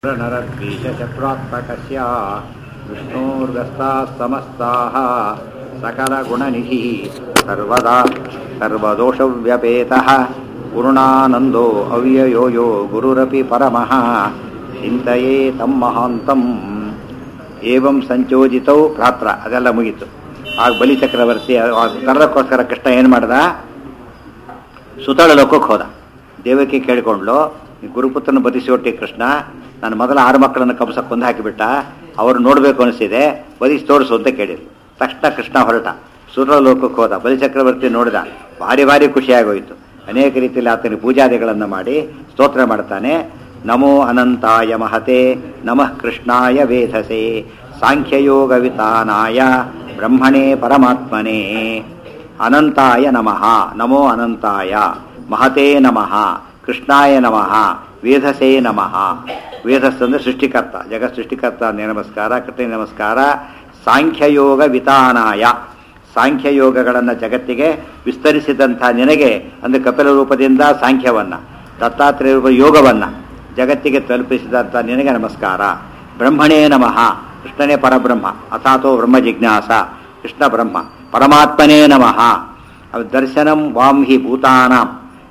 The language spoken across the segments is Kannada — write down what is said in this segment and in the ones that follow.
नरद्वीषचक्रात्मकस्य विष्णोर्व्यस्ताः समस्ताः सकलगुणनिधिः सर्वदा सर्वदोषव्यपेतः गुरुणानन्दो अव्ययो यो गुरुरपि परमः ಚಿಂತೆಯೇ ತಮ್ಮ ಮಹಾಂತಂ ಏವಂ ಸಂಚೋಜಿತೌ ಭ್ರಾತ್ರ ಅದೆಲ್ಲ ಮುಗೀತು ಆಗ ಬಲಿ ಚಕ್ರವರ್ತಿ ಆ ತರದಕ್ಕೋಸ್ಕರ ಕೃಷ್ಣ ಏನು ಮಾಡ್ದ ಸುತಳ ಲೋಕಕ್ಕೆ ಹೋದ ದೇವಕ್ಕೆ ಕೇಳಿಕೊಂಡ್ಲು ಈ ಗುರುಪುತ್ರನ ಬದಿಸಿಕೊಟ್ಟಿ ಕೃಷ್ಣ ನಾನು ಮೊದಲ ಆರು ಮಕ್ಕಳನ್ನು ಕಂಸಕ್ಕೆ ಕೊಂದು ಹಾಕಿಬಿಟ್ಟ ಅವರು ನೋಡಬೇಕು ಅನಿಸಿದೆ ಬದಿಸಿ ತೋರಿಸು ಅಂತ ಕೇಳಿದ್ರು ತಕ್ಷಣ ಕೃಷ್ಣ ಹೊರಟ ಸುತಳ ಲೋಕಕ್ಕೆ ಹೋದ ಬಲಿ ಚಕ್ರವರ್ತಿ ನೋಡಿದ ಭಾರಿ ಭಾರಿ ಖುಷಿಯಾಗೋಯಿತು ಅನೇಕ ರೀತಿಯಲ್ಲಿ ಆತನಿಗೆ ಪೂಜಾದಿಗಳನ್ನು ಮಾಡಿ ಸ್ತೋತ್ರ ಮಾಡ್ತಾನೆ ನಮೋ ಅನಂತಾಯ ಮಹತೆ ನಮಃ ಕೃಷ್ಣಾಯ ವೇಧಸೆ ಸಾಂಖ್ಯಯೋಗವಿತಾನಾಯ ಬ್ರಹ್ಮಣೇ ಪರಮಾತ್ಮನೇ ಅನಂತಾಯ ನಮಃ ನಮೋ ಅನಂತಾಯ ಮಹತೇ ನಮಃ ಕೃಷ್ಣಾಯ ನಮಃ ವೇಧಸೇ ನಮಃ ವೇಧಸ್ ಅಂದ್ರೆ ಸೃಷ್ಟಿಕರ್ತ ಜಗತ್ ಸೃಷ್ಟಿಕರ್ತ ಅಂದೇ ನಮಸ್ಕಾರ ಕೃಷ್ಣ ನಮಸ್ಕಾರ ಸಾಂಖ್ಯಯೋಗ ವಿತಾನಾಯ ಸಾಂಖ್ಯಯೋಗಗಳನ್ನು ಜಗತ್ತಿಗೆ ವಿಸ್ತರಿಸಿದಂಥ ನಿನಗೆ ಅಂದರೆ ಕಪಿಲ ರೂಪದಿಂದ ಸಾಂಖ್ಯವನ್ನ ದತ್ತಾತ್ರೇಯ ರೂಪ ಯೋಗವನ್ನ ಜಗತ್ತಿಗೆ ತಲುಪಿಸಿದಂಥ ನಿನಗೆ ನಮಸ್ಕಾರ ಬ್ರಹ್ಮಣೇ ನಮಃ ಕೃಷ್ಣನೇ ಪರಬ್ರಹ್ಮ ಅಥಾತೋ ಬ್ರಹ್ಮ ಜಿಜ್ಞಾಸ ಕೃಷ್ಣ ಬ್ರಹ್ಮ ಪರಮಾತ್ಮನೇ ನಮಃ ಅವ್ ದರ್ಶನಂ ವಾಂ ಹಿ ಭೂತಾನಾಂ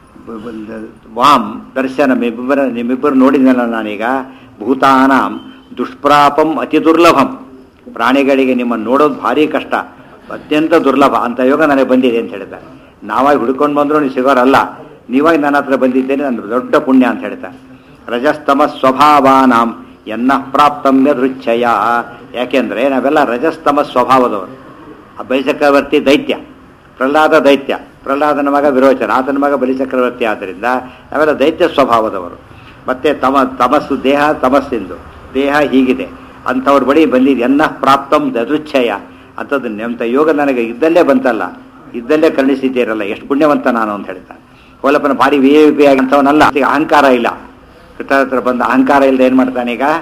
ವಾಂ ದರ್ಶನ ನಿಮ್ಮಿಬ್ಬರ ನಿಮ್ಮಿಬ್ಬರು ನೋಡಿದ್ನಲ್ಲ ನಾನೀಗ ಭೂತಾನಾಂ ದುಷ್ಪ್ರಾಪಂ ಅತಿ ದುರ್ಲಭಂ ಪ್ರಾಣಿಗಳಿಗೆ ನಿಮ್ಮನ್ನು ನೋಡೋದು ಭಾರಿ ಕಷ್ಟ ಅತ್ಯಂತ ದುರ್ಲಭ ಅಂತ ಯೋಗ ನನಗೆ ಬಂದಿದೆ ಅಂತ ಹೇಳಿದ್ದಾರೆ ನಾವಾಗಿ ಹುಡ್ಕೊಂಡು ಬಂದರೂ ನೀವು ಸಿಗೋರಲ್ಲ ನೀವಾಗಿ ನನ್ನ ಹತ್ರ ಬಂದಿದ್ದೇನೆ ನನ್ನ ದೊಡ್ಡ ಪುಣ್ಯ ಅಂತ ಹೇಳ್ತಾರೆ ರಜಸ್ತಮ ಸ್ವಭಾವಾನಾಂ ಎನ್ನ ಪ್ರಾಪ್ತಮ್ಯ ದೃಚ್ಛಯ ಯಾಕೆಂದ್ರೆ ನಾವೆಲ್ಲ ರಜಸ್ತಮ ಸ್ವಭಾವದವರು ಆ ಬಲಿಚಕ್ರವರ್ತಿ ದೈತ್ಯ ಪ್ರಹ್ಲಾದ ದೈತ್ಯ ಪ್ರಹ್ಲಾದನ ಮಗ ವಿರೋಚನ ಆತನ ಮಗ ಬಲಿಚಕ್ರವರ್ತಿ ಆದ್ದರಿಂದ ನಾವೆಲ್ಲ ದೈತ್ಯ ಸ್ವಭಾವದವರು ಮತ್ತೆ ತಮ ತಮಸ್ಸು ದೇಹ ತಮಸ್ಸಿಂದು ದೇಹ ಹೀಗಿದೆ ಅಂಥವ್ರ ಬಳಿ ಬಂದಿದ್ದು ಎನ್ನ ಪ್ರಾಪ್ತಂ ದದುಚ್ಛಯ ಅಂಥದ್ದು ನೆಂತ ಯೋಗ ನನಗೆ ಇದ್ದಲ್ಲೇ ಬಂತಲ್ಲ ಇದ್ದಲ್ಲೇ ಕರುಣಿಸಿದ್ದೀರಲ್ಲ ಎಷ್ಟು ಪುಣ್ಯವಂತ ನಾನು ಅಂತ ಹೇಳ್ತಾನೆ ಕೋಲಪ್ಪನ ಭಾರಿ ವಿ ಐ ಪಿ ಆಗಂಥವನಲ್ಲ ಅಹಂಕಾರ ಇಲ್ಲ ಕೃಷ್ಣ ಹತ್ರ ಬಂದ ಅಹಂಕಾರ ಇಲ್ಲದೆ ಏನು ಮಾಡ್ತಾನೆ ಈಗ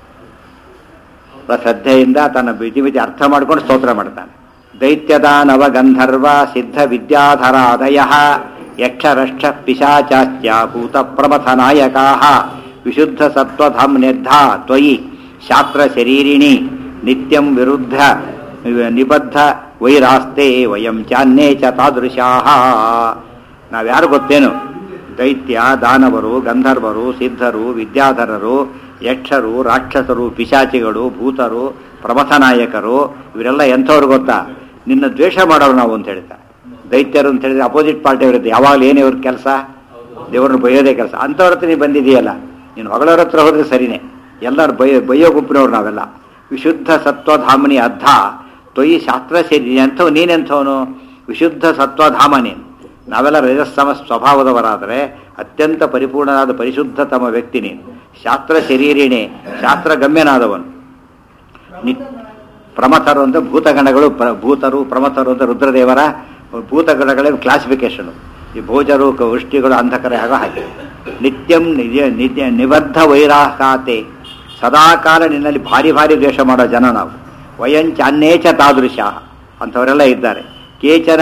ಶ್ರದ್ಧೆಯಿಂದ ತನ್ನ ಬಿಜಿ ಬಿಜಿ ಅರ್ಥ ಮಾಡ್ಕೊಂಡು ಸ್ತೋತ್ರ ಮಾಡ್ತಾನೆ ದೈತ್ಯದ ನವ ಗಂಧರ್ವ ಸಿದ್ಧ ವಿದ್ಯಾಧರಾದಯ ಯಕ್ಷರಕ್ಷ ಪಿಶಾಚಾಚ್ಯ ಭೂತ ಪ್ರಮಥ ನಾಯಕಾ ವಿಶುದ್ಧ ಸತ್ವಧಾಮ್ನೆದ್ಧ ತ್ವಯಿ ಶಾಸ್ತ್ರ ಶರೀರಿಣಿ ನಿತ್ಯಂ ವಿರುದ್ಧ ನಿಬದ್ಧ ವೈರಾಸ್ತೆ ವಯಂ ಚಾನ್ಯೇ ಚ ತಾದೃಶಾ ನಾವ್ಯಾರು ಗೊತ್ತೇನು ದೈತ್ಯ ದಾನವರು ಗಂಧರ್ವರು ಸಿದ್ಧರು ವಿದ್ಯಾಧರರು ಯಕ್ಷರು ರಾಕ್ಷಸರು ಪಿಶಾಚಿಗಳು ಭೂತರು ಪ್ರಮಥ ನಾಯಕರು ಇವರೆಲ್ಲ ಎಂಥವ್ರು ಗೊತ್ತಾ ನಿನ್ನ ದ್ವೇಷ ಮಾಡೋರು ನಾವು ಅಂತ ಹೇಳ್ತಾರೆ ದೈತ್ಯರು ಅಂತ ಹೇಳಿದ್ರೆ ಅಪೋಸಿಟ್ ಪಾರ್ಟಿ ಅವರಿದ್ದು ಯಾವಾಗಲೂ ಏನೇ ಇವ್ರ ಕೆಲಸ ದೇವ್ರನ್ನ ಬೈಯೋದೇ ಕೆಲಸ ಅಂಥವ್ರ ಹತ್ರ ನೀನು ಬಂದಿದೆಯಲ್ಲ ನೀನು ಹೊಗಳವ್ರ ಹತ್ರ ಹೋದ್ರೆ ಸರಿನೇ ಎಲ್ಲರೂ ಬೈಯೋ ಬೈಯೋ ಗುಂಪಿನವ್ರು ನಾವೆಲ್ಲ ವಿಶುದ್ಧ ಸತ್ವಧಾಮನಿ ಅರ್ಧ ತೊಯಿ ಶಾಸ್ತ್ರ ಸೇರಿ ಅಂಥವು ನೀನೆಂಥವನು ವಿಶುದ್ಧ ಸತ್ವಧಾಮ ನೀನು ನಾವೆಲ್ಲ ರಜಸ್ತಮ ಸ್ವಭಾವದವರಾದರೆ ಅತ್ಯಂತ ಪರಿಪೂರ್ಣನಾದ ಪರಿಶುದ್ಧತಮ ವ್ಯಕ್ತಿ ನೀನು ಶಾಸ್ತ್ರ ಶರೀರಿಣಿ ಶಾಸ್ತ್ರ ಗಮ್ಯನಾದವನು ನಿ ಪ್ರಮಥರು ಅಂತ ಭೂತಗಣಗಳು ಪ್ರ ಭೂತರು ಪ್ರಮಥರು ಅಂತ ರುದ್ರದೇವರ ಭೂತಗಣಗಳ ಕ್ಲಾಸಿಫಿಕೇಶನು ಈ ಭೋಜರು ವೃಷ್ಟಿಗಳು ಅಂಧಕರ ಆಗೋ ಹಾಗೆ ನಿತ್ಯಂ ನಿಜ ನಿತ್ಯ ನಿಬದ್ಧ ವೈರಾಕಾತೆ ಸದಾಕಾಲ ನಿನ್ನಲ್ಲಿ ಭಾರಿ ಭಾರಿ ದ್ವೇಷ ಮಾಡೋ ಜನ ನಾವು ವಯಂಚಾನ್ಯೇಚ ತಾದೃಶ ಅಂಥವರೆಲ್ಲ ಇದ್ದಾರೆ ಕೇಚನ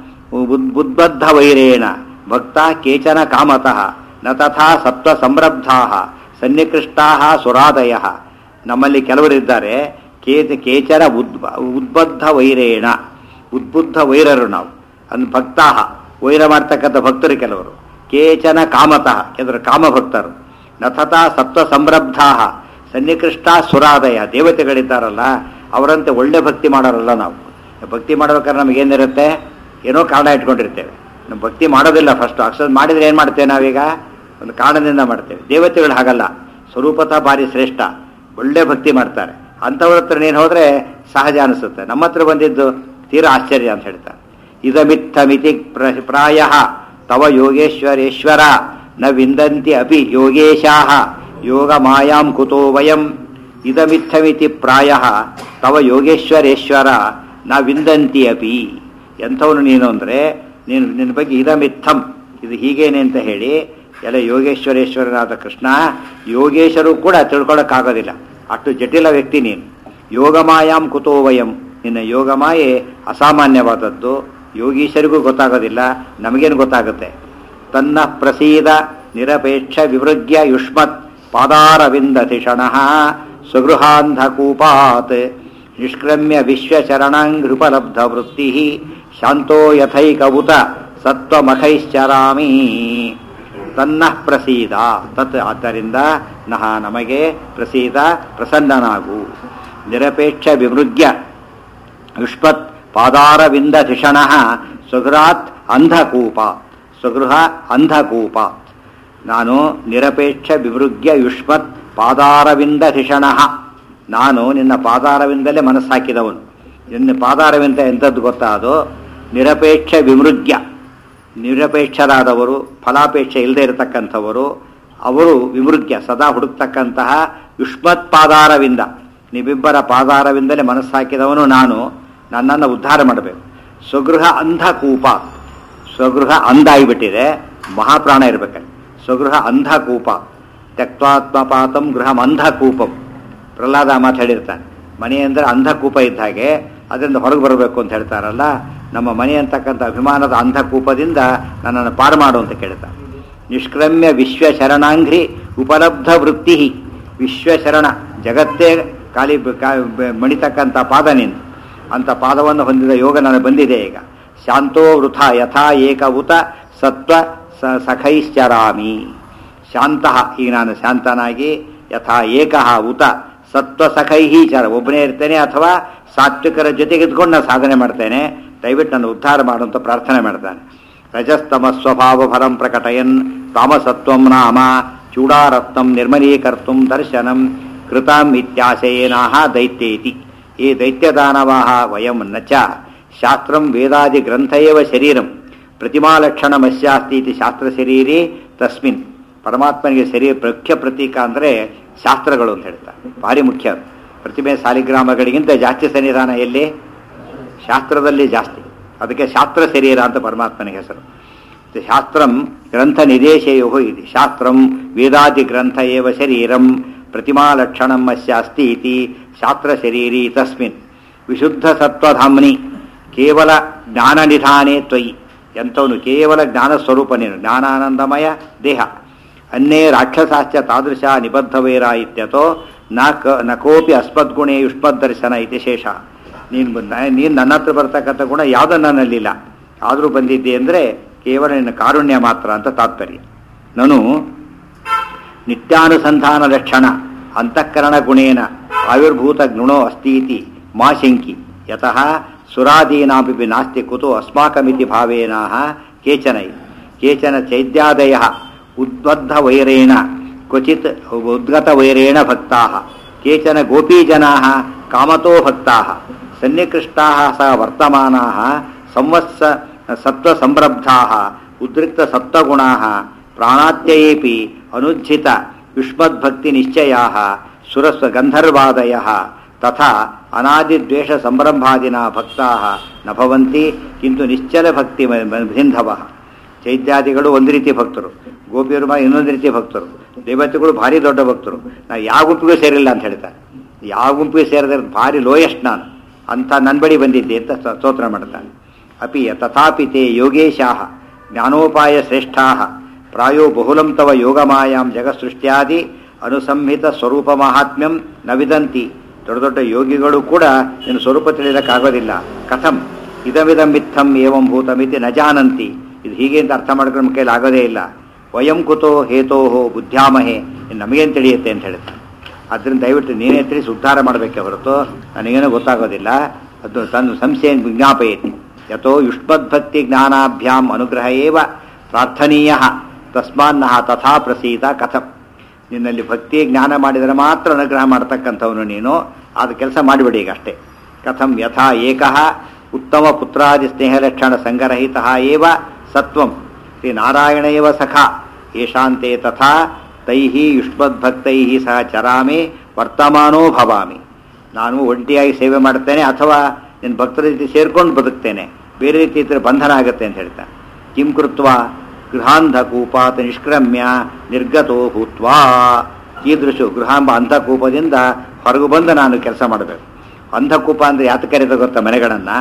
ಉದ್ಬದ್ಧ ವೈರೇಣ ಭಕ್ತ ಕೇಚನ ಕಾಮತಃ ನ ತಥಾ ಸತ್ವ ಸಂರಬ್ಧಾ ಸನ್ನಿಕೃಷ್ಟಾ ಸುರಾದಯ ನಮ್ಮಲ್ಲಿ ಕೆಲವರಿದ್ದಾರೆ ಕೇಚ ಕೇಚನ ಉದ್ಬ ಉದ್ಬದ್ಧ ವೈರೇಣ ಉದ್ಬುದ್ಧ ವೈರರು ನಾವು ಅಂದ್ ಭಕ್ತಾ ವೈರ ಮಾಡ್ತಕ್ಕಂಥ ಭಕ್ತರು ಕೆಲವರು ಕೇಚನ ಕಾಮತಃ ಕೆಲವರು ಕಾಮಭಕ್ತರು ನ ತಥಾ ಸತ್ವ ಸಂರಬ್ಧಾ ಸನ್ನಿಕೃಷ್ಟ ಸುರಾದಯ ದೇವತೆಗಳಿದ್ದಾರಲ್ಲ ಅವರಂತೆ ಒಳ್ಳೆ ಭಕ್ತಿ ಮಾಡೋರಲ್ಲ ನಾವು ಭಕ್ತಿ ಮಾಡ್ಬೇಕಾದ್ರೆ ನಮಗೇನಿರುತ್ತೆ ಏನೋ ಕಾರಣ ಇಟ್ಕೊಂಡಿರ್ತೇವೆ ನಾವು ಭಕ್ತಿ ಮಾಡೋದಿಲ್ಲ ಫಸ್ಟ್ ಅಕ್ಷರ ಮಾಡಿದ್ರೆ ಏನು ಮಾಡ್ತೇವೆ ನಾವೀಗ ಒಂದು ಕಾರಣದಿಂದ ಮಾಡ್ತೇವೆ ದೇವತೆಗಳು ಹಾಗಲ್ಲ ಸ್ವರೂಪತಃ ಭಾರಿ ಶ್ರೇಷ್ಠ ಒಳ್ಳೆ ಭಕ್ತಿ ಮಾಡ್ತಾರೆ ಅಂಥವ್ರ ಹತ್ರ ನೀನು ಹೋದರೆ ಸಹಜ ಅನಿಸುತ್ತೆ ನಮ್ಮ ಹತ್ರ ಬಂದಿದ್ದು ತೀರಾ ಆಶ್ಚರ್ಯ ಅಂತ ಹೇಳ್ತಾರೆ ಇದಮಿತ್ತಮಿತಿ ಪ್ರಾಯ ತವ ಯೋಗೇಶ್ವರೇಶ್ವರ ನ ವಿಂದಂತಿ ಅಪಿ ಯೋಗೇಶಾ ಯೋಗ ಮಾಯಾಂ ಕುತೋ ವಯಂ ಇದಮಿತ್ತಮಿತಿ ಪ್ರಾಯ ತವ ಯೋಗೇಶ್ವರೇಶ್ವರ ನ ವಿಂದಂತಿ ಅಪಿ ಎಂಥವನು ನೀನು ಅಂದರೆ ನೀನು ನಿನ್ನ ಬಗ್ಗೆ ಇದಮಿತ್ತಂ ಇದು ಹೀಗೇನೆ ಅಂತ ಹೇಳಿ ಎಲ್ಲ ಯೋಗೇಶ್ವರೇಶ್ವರನಾದ ಕೃಷ್ಣ ಯೋಗೇಶರು ಕೂಡ ತಿಳ್ಕೊಳ್ಳೋಕ್ಕಾಗೋದಿಲ್ಲ ಅಷ್ಟು ಜಟಿಲ ವ್ಯಕ್ತಿ ನೀನು ಯೋಗಮಾಯಾಂ ಕುತೋ ವಯಂ ನಿನ್ನ ಯೋಗಮಾಯೆ ಅಸಾಮಾನ್ಯವಾದದ್ದು ಯೋಗೀಶರಿಗೂ ಗೊತ್ತಾಗೋದಿಲ್ಲ ನಮಗೇನು ಗೊತ್ತಾಗುತ್ತೆ ತನ್ನ ಪ್ರಸೀದ ನಿರಪೇಕ್ಷ ವಿವೃಗ್ಯ ಯುಷ್ಮತ್ ಪಾದಾರವಿಂದತಿಷಣಃ ಸುಗೃಹಾಂಧಕೂಪಾತ್ ನಿಷ್ಕ್ರಮ್ಯ ವಿಶ್ವಚರಣಾಂಘೃಪಲಬ್ಧವೃತ್ತಿ ಶಾಂತೋ ಯಥೈಕವುತ ಸತ್ವಮಖೈಶ್ಚರಾಮಿ ತನ್ನಃ ಪ್ರಸೀದ ತತ್ ಆದ್ದರಿಂದ ನಹ ನಮಗೆ ಪ್ರಸೀದ ಪ್ರಸನ್ನನಾಗು ನಿರಪೇಕ್ಷ ವಿಮೃಗ್ಯ ಯುಷ್ಪತ್ ಪಾದಾರವಿಂದಧಿಷಣ ಸುಗೃಹಾತ್ ಅಂಧಕೂಪ ಸುಗೃಹ ಅಂಧಕೂಪ ನಾನು ನಿರಪೇಕ್ಷ ವಿಮೃಗ್ಯ ಯುಷ್ಮತ್ ಪಾದಾರವಿಂದಧಿಷಣ ನಾನು ನಿನ್ನ ಪಾದಾರವಿಂದಲೇ ಮನಸ್ಸಾಕಿದವನು ನಿನ್ನ ಪಾದಾರವಿಂದ ಎಂಥದ್ದು ಗೊತ್ತಾ ಅದು ನಿರಪೇಕ್ಷ ವಿಮೃಗ್ಯ ನಿರಪೇಕ್ಷರಾದವರು ಫಲಾಪೇಕ್ಷೆ ಇಲ್ಲದೆ ಇರತಕ್ಕಂಥವರು ಅವರು ವಿಮೃಗ್ಯ ಸದಾ ಹುಡುಕ್ತಕ್ಕಂತಹ ಯುಷ್ಮತ್ ಪಾದಾರವಿಂದ ನಿಮ್ಮಿಬ್ಬರ ಪಾದಾರವಿಂದಲೇ ಮನಸ್ಸಾಕಿದವನು ನಾನು ನನ್ನನ್ನು ಉದ್ಧಾರ ಮಾಡಬೇಕು ಸ್ವಗೃಹ ಅಂಧಕೂಪ ಸ್ವಗೃಹ ಅಂಧ ಆಗಿಬಿಟ್ಟಿದೆ ಮಹಾಪ್ರಾಣ ಇರಬೇಕಲ್ಲಿ ಸ್ವಗೃಹ ಅಂಧಕೂಪ ತ್ಯಕ್ವಾತ್ಮಪಾತಂ ಗೃಹಂ ಅಂಧಕೂಪಂ ಪ್ರಹ್ಲಾದ ಆ ಮಾತು ಹೇಳಿರ್ತಾನೆ ಮನೆ ಅಂದರೆ ಅಂಧಕೂಪ ಇದ್ದ ಹಾಗೆ ಅದರಿಂದ ಹೊರಗೆ ಬರಬೇಕು ಅಂತ ಹೇಳ್ತಾರಲ್ಲ ನಮ್ಮ ಮನೆ ಅಂತಕ್ಕಂಥ ಅಭಿಮಾನದ ಅಂಧಕೂಪದಿಂದ ನನ್ನನ್ನು ಪಾರು ಮಾಡು ಅಂತ ಕೇಳ್ತಾನೆ ನಿಷ್ಕ್ರಮ್ಯ ವಿಶ್ವಶರಣಾಂಘ್ರಿ ಉಪಲಬ್ಧ ವೃತ್ತಿ ವಿಶ್ವಶರಣ ಜಗತ್ತೇ ಖಾಲಿ ಬ- ಕಾ- ಬ- ಮಣಿತಕ್ಕಂಥ ಪಾದ ನಿಂದು ಅಂಥ ಪಾದವನ್ನು ಹೊಂದಿದ ಯೋಗ ನನಗೆ ಬಂದಿದೆ ಈಗ ಶಾಂತೋ ವೃಥ ಯಥಾ ಏಕವುತ ಸತ್ವ ಸ ಸಖೈಶ್ಚರಾಮಿ ಶಾಂತ ಈಗ ನಾನು ಶಾಂತನಾಗಿ ಯಥಾ ಏಕಃ ಉತ ಸತ್ವ ಸಖೈಹಿ ಚರ ಒಬ್ಬನೇ ಇರ್ತೇನೆ ಅಥವಾ ಸಾತ್ವಿಕರ ಜೊತೆಗೆ ಇದ್ಕೊಂಡು ನಾನು ಸಾಧನೆ ಮಾಡ್ತೇನೆ ದಯವಿಟ್ಟು ನನ್ನ ಉದ್ಧಾರ ಮಾಡುವಂತ ಪ್ರಾರ್ಥನೆ ಮಾಡ್ತಾನೆ ರಜಸ್ತಮ ಸ್ವಭಾವ ಫಲಂ ಪ್ರಕಟಯನ್ ತಾಮಸತ್ವಂ ನಾಮ ಚೂಡಾರತ್ನಂ ನಿರ್ಮಲೀಕರ್ತುಂ ದರ್ಶನಂ ಕೃತಾಂ ಇತ್ಯಾಶಯೇನಾಹ ದೈತ್ಯೇತಿ ಈ ದೈತ್ಯದಾನವಾಹ ವಯಂ ನ ಚ ಶಾಸ್ತ್ರಂ ವೇದಾದಿ ಗ್ರಂಥ ಏವ ಶರೀರಂ ಪ್ರತಿಮಾಲಕ್ಷಣಮಸ್ಯಾಸ್ತಿ ಇತಿ ಶಾಸ್ತ್ರ ಶರೀರಿ ತಸ್ಮಿನ್ ಪರಮಾತ್ಮನಿಗೆ ಶರೀರ ಮುಖ್ಯ ಪ್ರತೀಕ ಅಂದರೆ ಶಾಸ್ತ್ರಗಳು ಅಂತ ಹೇಳ್ತಾರೆ ಭಾರಿ ಮುಖ್ಯ ಅದು. ಪ್ರತಿಮೆ ಸಾಲಿಗ್ರಾಮಗಳಿಗಿಂತ ಜಾಸ್ತಿ ಸನ್ನಿಧಾನ ಎಲ್ಲಿ ಶಾಸ್ತ್ರದಲ್ಲಿ ಜಾಸ್ತಿ ಅದಕ್ಕೆ ಶಾಸ್ತ್ರ ಶರೀರ ಅಂತ ಪರಮಾತ್ಮನಿಗೆ ಹೆಸರು ಶಾಸ್ತ್ರಂ ಗ್ರಂಥ ನಿದೇಶೆಯೋ ಇದೆ ಶಾಸ್ತ್ರಂ ವೇದಾದಿ ಗ್ರಂಥ ಏವ ಶರೀರಂ ಪ್ರತಿಮಾಲಕ್ಷಣಂ ಅಸ್ಯಾಸ್ತಿ ಇತಿ ಶಾಸ್ತ್ರ ಶರೀರಿ ತಸ್ಮಿನ್ ವಿಶುದ್ಧ ಸತ್ವಧಾಮ್ನಿ ಕೇವಲ ಜ್ಞಾನ ನಿಧಾನೇ ತ್ವಯಿ ಎಂಥವನು ಕೇವಲ ಜ್ಞಾನ ಸ್ವರೂಪ ನೀನು ಜ್ಞಾನಾನಂದಮಯ ದೇಹ ಅನ್ಯೇ ರಾಕ್ಷಸಾಶ್ಚ ತಾದೃಶ ನಿಬದ್ಧವೇರ ಇತ್ಯತೋ ನ ಕ ನ ಕೋಪಿ ಅಸ್ಮದ್ಗುಣೇ ಯುಷ್ಮದ್ದರ್ಶನ ಇತಿ ಶೇಷ ನೀನು ನೀನು ನನ್ನ ಹತ್ರ ಬರ್ತಕ್ಕಂಥ ಗುಣ ಯಾವುದೂ ನನ್ನಲ್ಲಿಲ್ಲ ಆದರೂ ಬಂದಿದ್ದೆ ಅಂದರೆ ಕೇವಲ ನಿನ್ನ ಕಾರುಣ್ಯ ಮಾತ್ರ ಅಂತ ತಾತ್ಪರ್ಯ ನಾನು ನಿತ್ಯಾನುಸಂಧಾನ ಲಕ್ಷಣ ಅಂತಃಕರಣ ಗುಣೇನ ಆವಿರ್ಭೂತ ಗುಣೋ ಅಸ್ತೀತಿ ಮಾ ಶಂಕಿ ಯತಃ ಸುರಾದೀನಾಪಿ ನಾಸ್ತಿ ಕುತೋ ಅಸ್ಮಾಕಮಿತಿ ಭಾವೇನಾಹ ಕೇಚನ ಕೇಚನ ಚೈದ್ಯಾದಯ ಉದ್ಬದ್ಧ ವೈರೇಣ ಕ್ವಚಿತ್ ಉದ್ಗತ ವೈರೇಣ ಭಕ್ತಾ ಕೇಚನ ಗೋಪೀಜನಾ ಕಾಮತೋ ಭಕ್ತಾ ಸನ್ನಿಕೃಷ್ಟಾ ಸಹ ವರ್ತಮಾನಾ ಸಂವತ್ಸ ಸತ್ವಸಂರಬ್ಧಾ ಉದ್ರಿಕ್ತ ಸತ್ವಗುಣಾ ಪ್ರಾಣಾತ್ಯಯೇಪಿ ಅನುಜ್ಜಿತ ಯುಷ್ಮದ್ಭಕ್ತಿ ನಿಶ್ಚಯಾ ಸುರಸ್ವ ಗಂಧರ್ವಾದಯ ತಥಾ ಅನಾದಿದ್ವೇಷ ಸಂರಂಭಾದಿನ ಭಕ್ತಾ ನ ಭವಂತಿ ಕಿಂತು ನಿಶ್ಚಲ ಭಕ್ತಿ ಭಿಂಧವ ಚೈತ್ಯಾದಿಗಳು ಒಂದು ರೀತಿ ಭಕ್ತರು ಗೋಪಿಯರು ಮಾ ಇನ್ನೊಂದು ರೀತಿ ಭಕ್ತರು ದೇವತೆಗಳು ಭಾರಿ ದೊಡ್ಡ ಭಕ್ತರು ನಾ ಯಾವ ಗುಂಪಿಗೂ ಸೇರಿಲ್ಲ ಅಂತ ಹೇಳ್ತಾರೆ ಯಾವ ಗುಂಪಿಗೆ ಸೇರಿದ್ರೆ ಭಾರಿ ಲೋಯೆಸ್ಟ್ ನಾನು ಅಂತ ನನ್ನ ಬಳಿ ಬಂದಿದ್ದೆ ಅಂತ ಸ್ತೋ- ಸ್ತೋತ್ರ ಮಾಡ್ತಾನೆ ಅಪಿ ತಥಾಪಿ ತೇ ಯೋಗೇಶಾಹ ಜ್ಞಾನೋಪಾಯ ಶ್ರೇಷ್ಠಾಹ ಪ್ರಾಯೋ ಬಹುಲಂ ತವ ಯೋಗಮಾಯಾಂ ಜಗತ್ಸೃಷ್ಟ್ಯಾದಿ ಅನುಸಂಹಿತ ಸ್ವರೂಪ ಮಹಾತ್ಮ್ಯಂ ನ ವಿದಂತಿ ದೊಡ್ಡ ದೊಡ್ಡ ಯೋಗಿಗಳು ಕೂಡ ನಿನ್ನ ಸ್ವರೂಪ ತಿಳಿಯೋಕ್ಕಾಗೋದಿಲ್ಲ ಕಥಂ ಇದಮಿದಂ ಮಿಥಂ ಏವಂ ಭೂತಮಿತಿ ನ ಜಾನಂತಿ ಇದು ಹೀಗೆ ಅಂತ ಅರ್ಥ ಮಾಡ್ಕೊಂಡು ನಮ್ಮ ಕೈಲಿ ಆಗೋದೇ ಇಲ್ಲ ವಯಂ ಕುತೋ ಹೇತೋಹೋ ಬುದ್ಧ್ಯಾಮಹೆ ಇನ್ನು ನಮಗೇನು ತಿಳಿಯುತ್ತೆ ಅಂತ ಹೇಳುತ್ತೆ ಅದರಿಂದ ದಯವಿಟ್ಟು ನೀನೇ ತಿಳಿಸಿ ಉದ್ಧಾರ ಮಾಡಬೇಕೆ ಹೊರತು ನನಗೇನೋ ಗೊತ್ತಾಗೋದಿಲ್ಲ ಅದು ತನ್ನ ಸಂಶಯ ವಿಜ್ಞಾಪಯತಿ ಯಥೋ ಯುಷ್ಮದ್ಭಕ್ತಿ ಜ್ಞಾನಾಭ್ಯಾಂ ಅನುಗ್ರಹ ಏವ ಪ್ರಾರ್ಥನೀಯ ತಸ್ಮಾನ್ನಃ ತಥಾ ಪ್ರಸೀದ ಕಥಂ ನಿನ್ನಲ್ಲಿ ಭಕ್ತಿ ಜ್ಞಾನ ಮಾಡಿದರೆ ಮಾತ್ರ ಅನುಗ್ರಹ ಮಾಡ್ತಕ್ಕಂಥವನು ನೀನು ಅದು ಕೆಲಸ ಮಾಡಿಬಿಡಿ ಈಗ ಅಷ್ಟೇ ಕಥಂ ಯಥಾ ಏಕಃ ಉತ್ತಮ ಪುತ್ರಾದಿ ಸ್ನೇಹಲಕ್ಷಣ ಸಂಗರಹಿತ ಏವ ಸತ್ವಂ ಶ್ರೀ ನಾರಾಯಣ ಏವ ಸಖ ಯಶಾಂತೆ ತಥಾ ತೈಹಿ ಯುಷ್ಮದ್ಭಕ್ತೈ ಸಹ ಚರಾಮಿ ವರ್ತಮಾನೋ ಭವಾಮಿ ನಾನು ಒಂಟಿಯಾಗಿ ಸೇವೆ ಮಾಡ್ತೇನೆ ಅಥವಾ ನಿನ್ನ ಭಕ್ತರ ಜೊತೆ ಸೇರ್ಕೊಂಡು ಬದುಕ್ತೇನೆ ಬೇರೆ ರೀತಿ ಇದ್ರೆ ಬಂಧನ ಆಗುತ್ತೆ ಅಂತ ಹೇಳ್ತಾನೆ ಕಿಂ ಕೃತ್ವ ಗೃಹಾಂಧಕೂಪಾತ್ ನಿಷ್ಕ್ರಮ್ಯ ನಿರ್ಗತೋ ಭೂತ್ವಾ ಕೀದೃಶು ಗೃಹಾಂಬ ಅಂಧಕೂಪದಿಂದ ಹೊರಗು ಬಂದು ನಾನು ಕೆಲಸ ಮಾಡಬೇಕು ಅಂಧಕೂಪ ಅಂದರೆ ಯಾತ ಕರೀತ ಗೊತ್ತಾ ಮನೆಗಳನ್ನು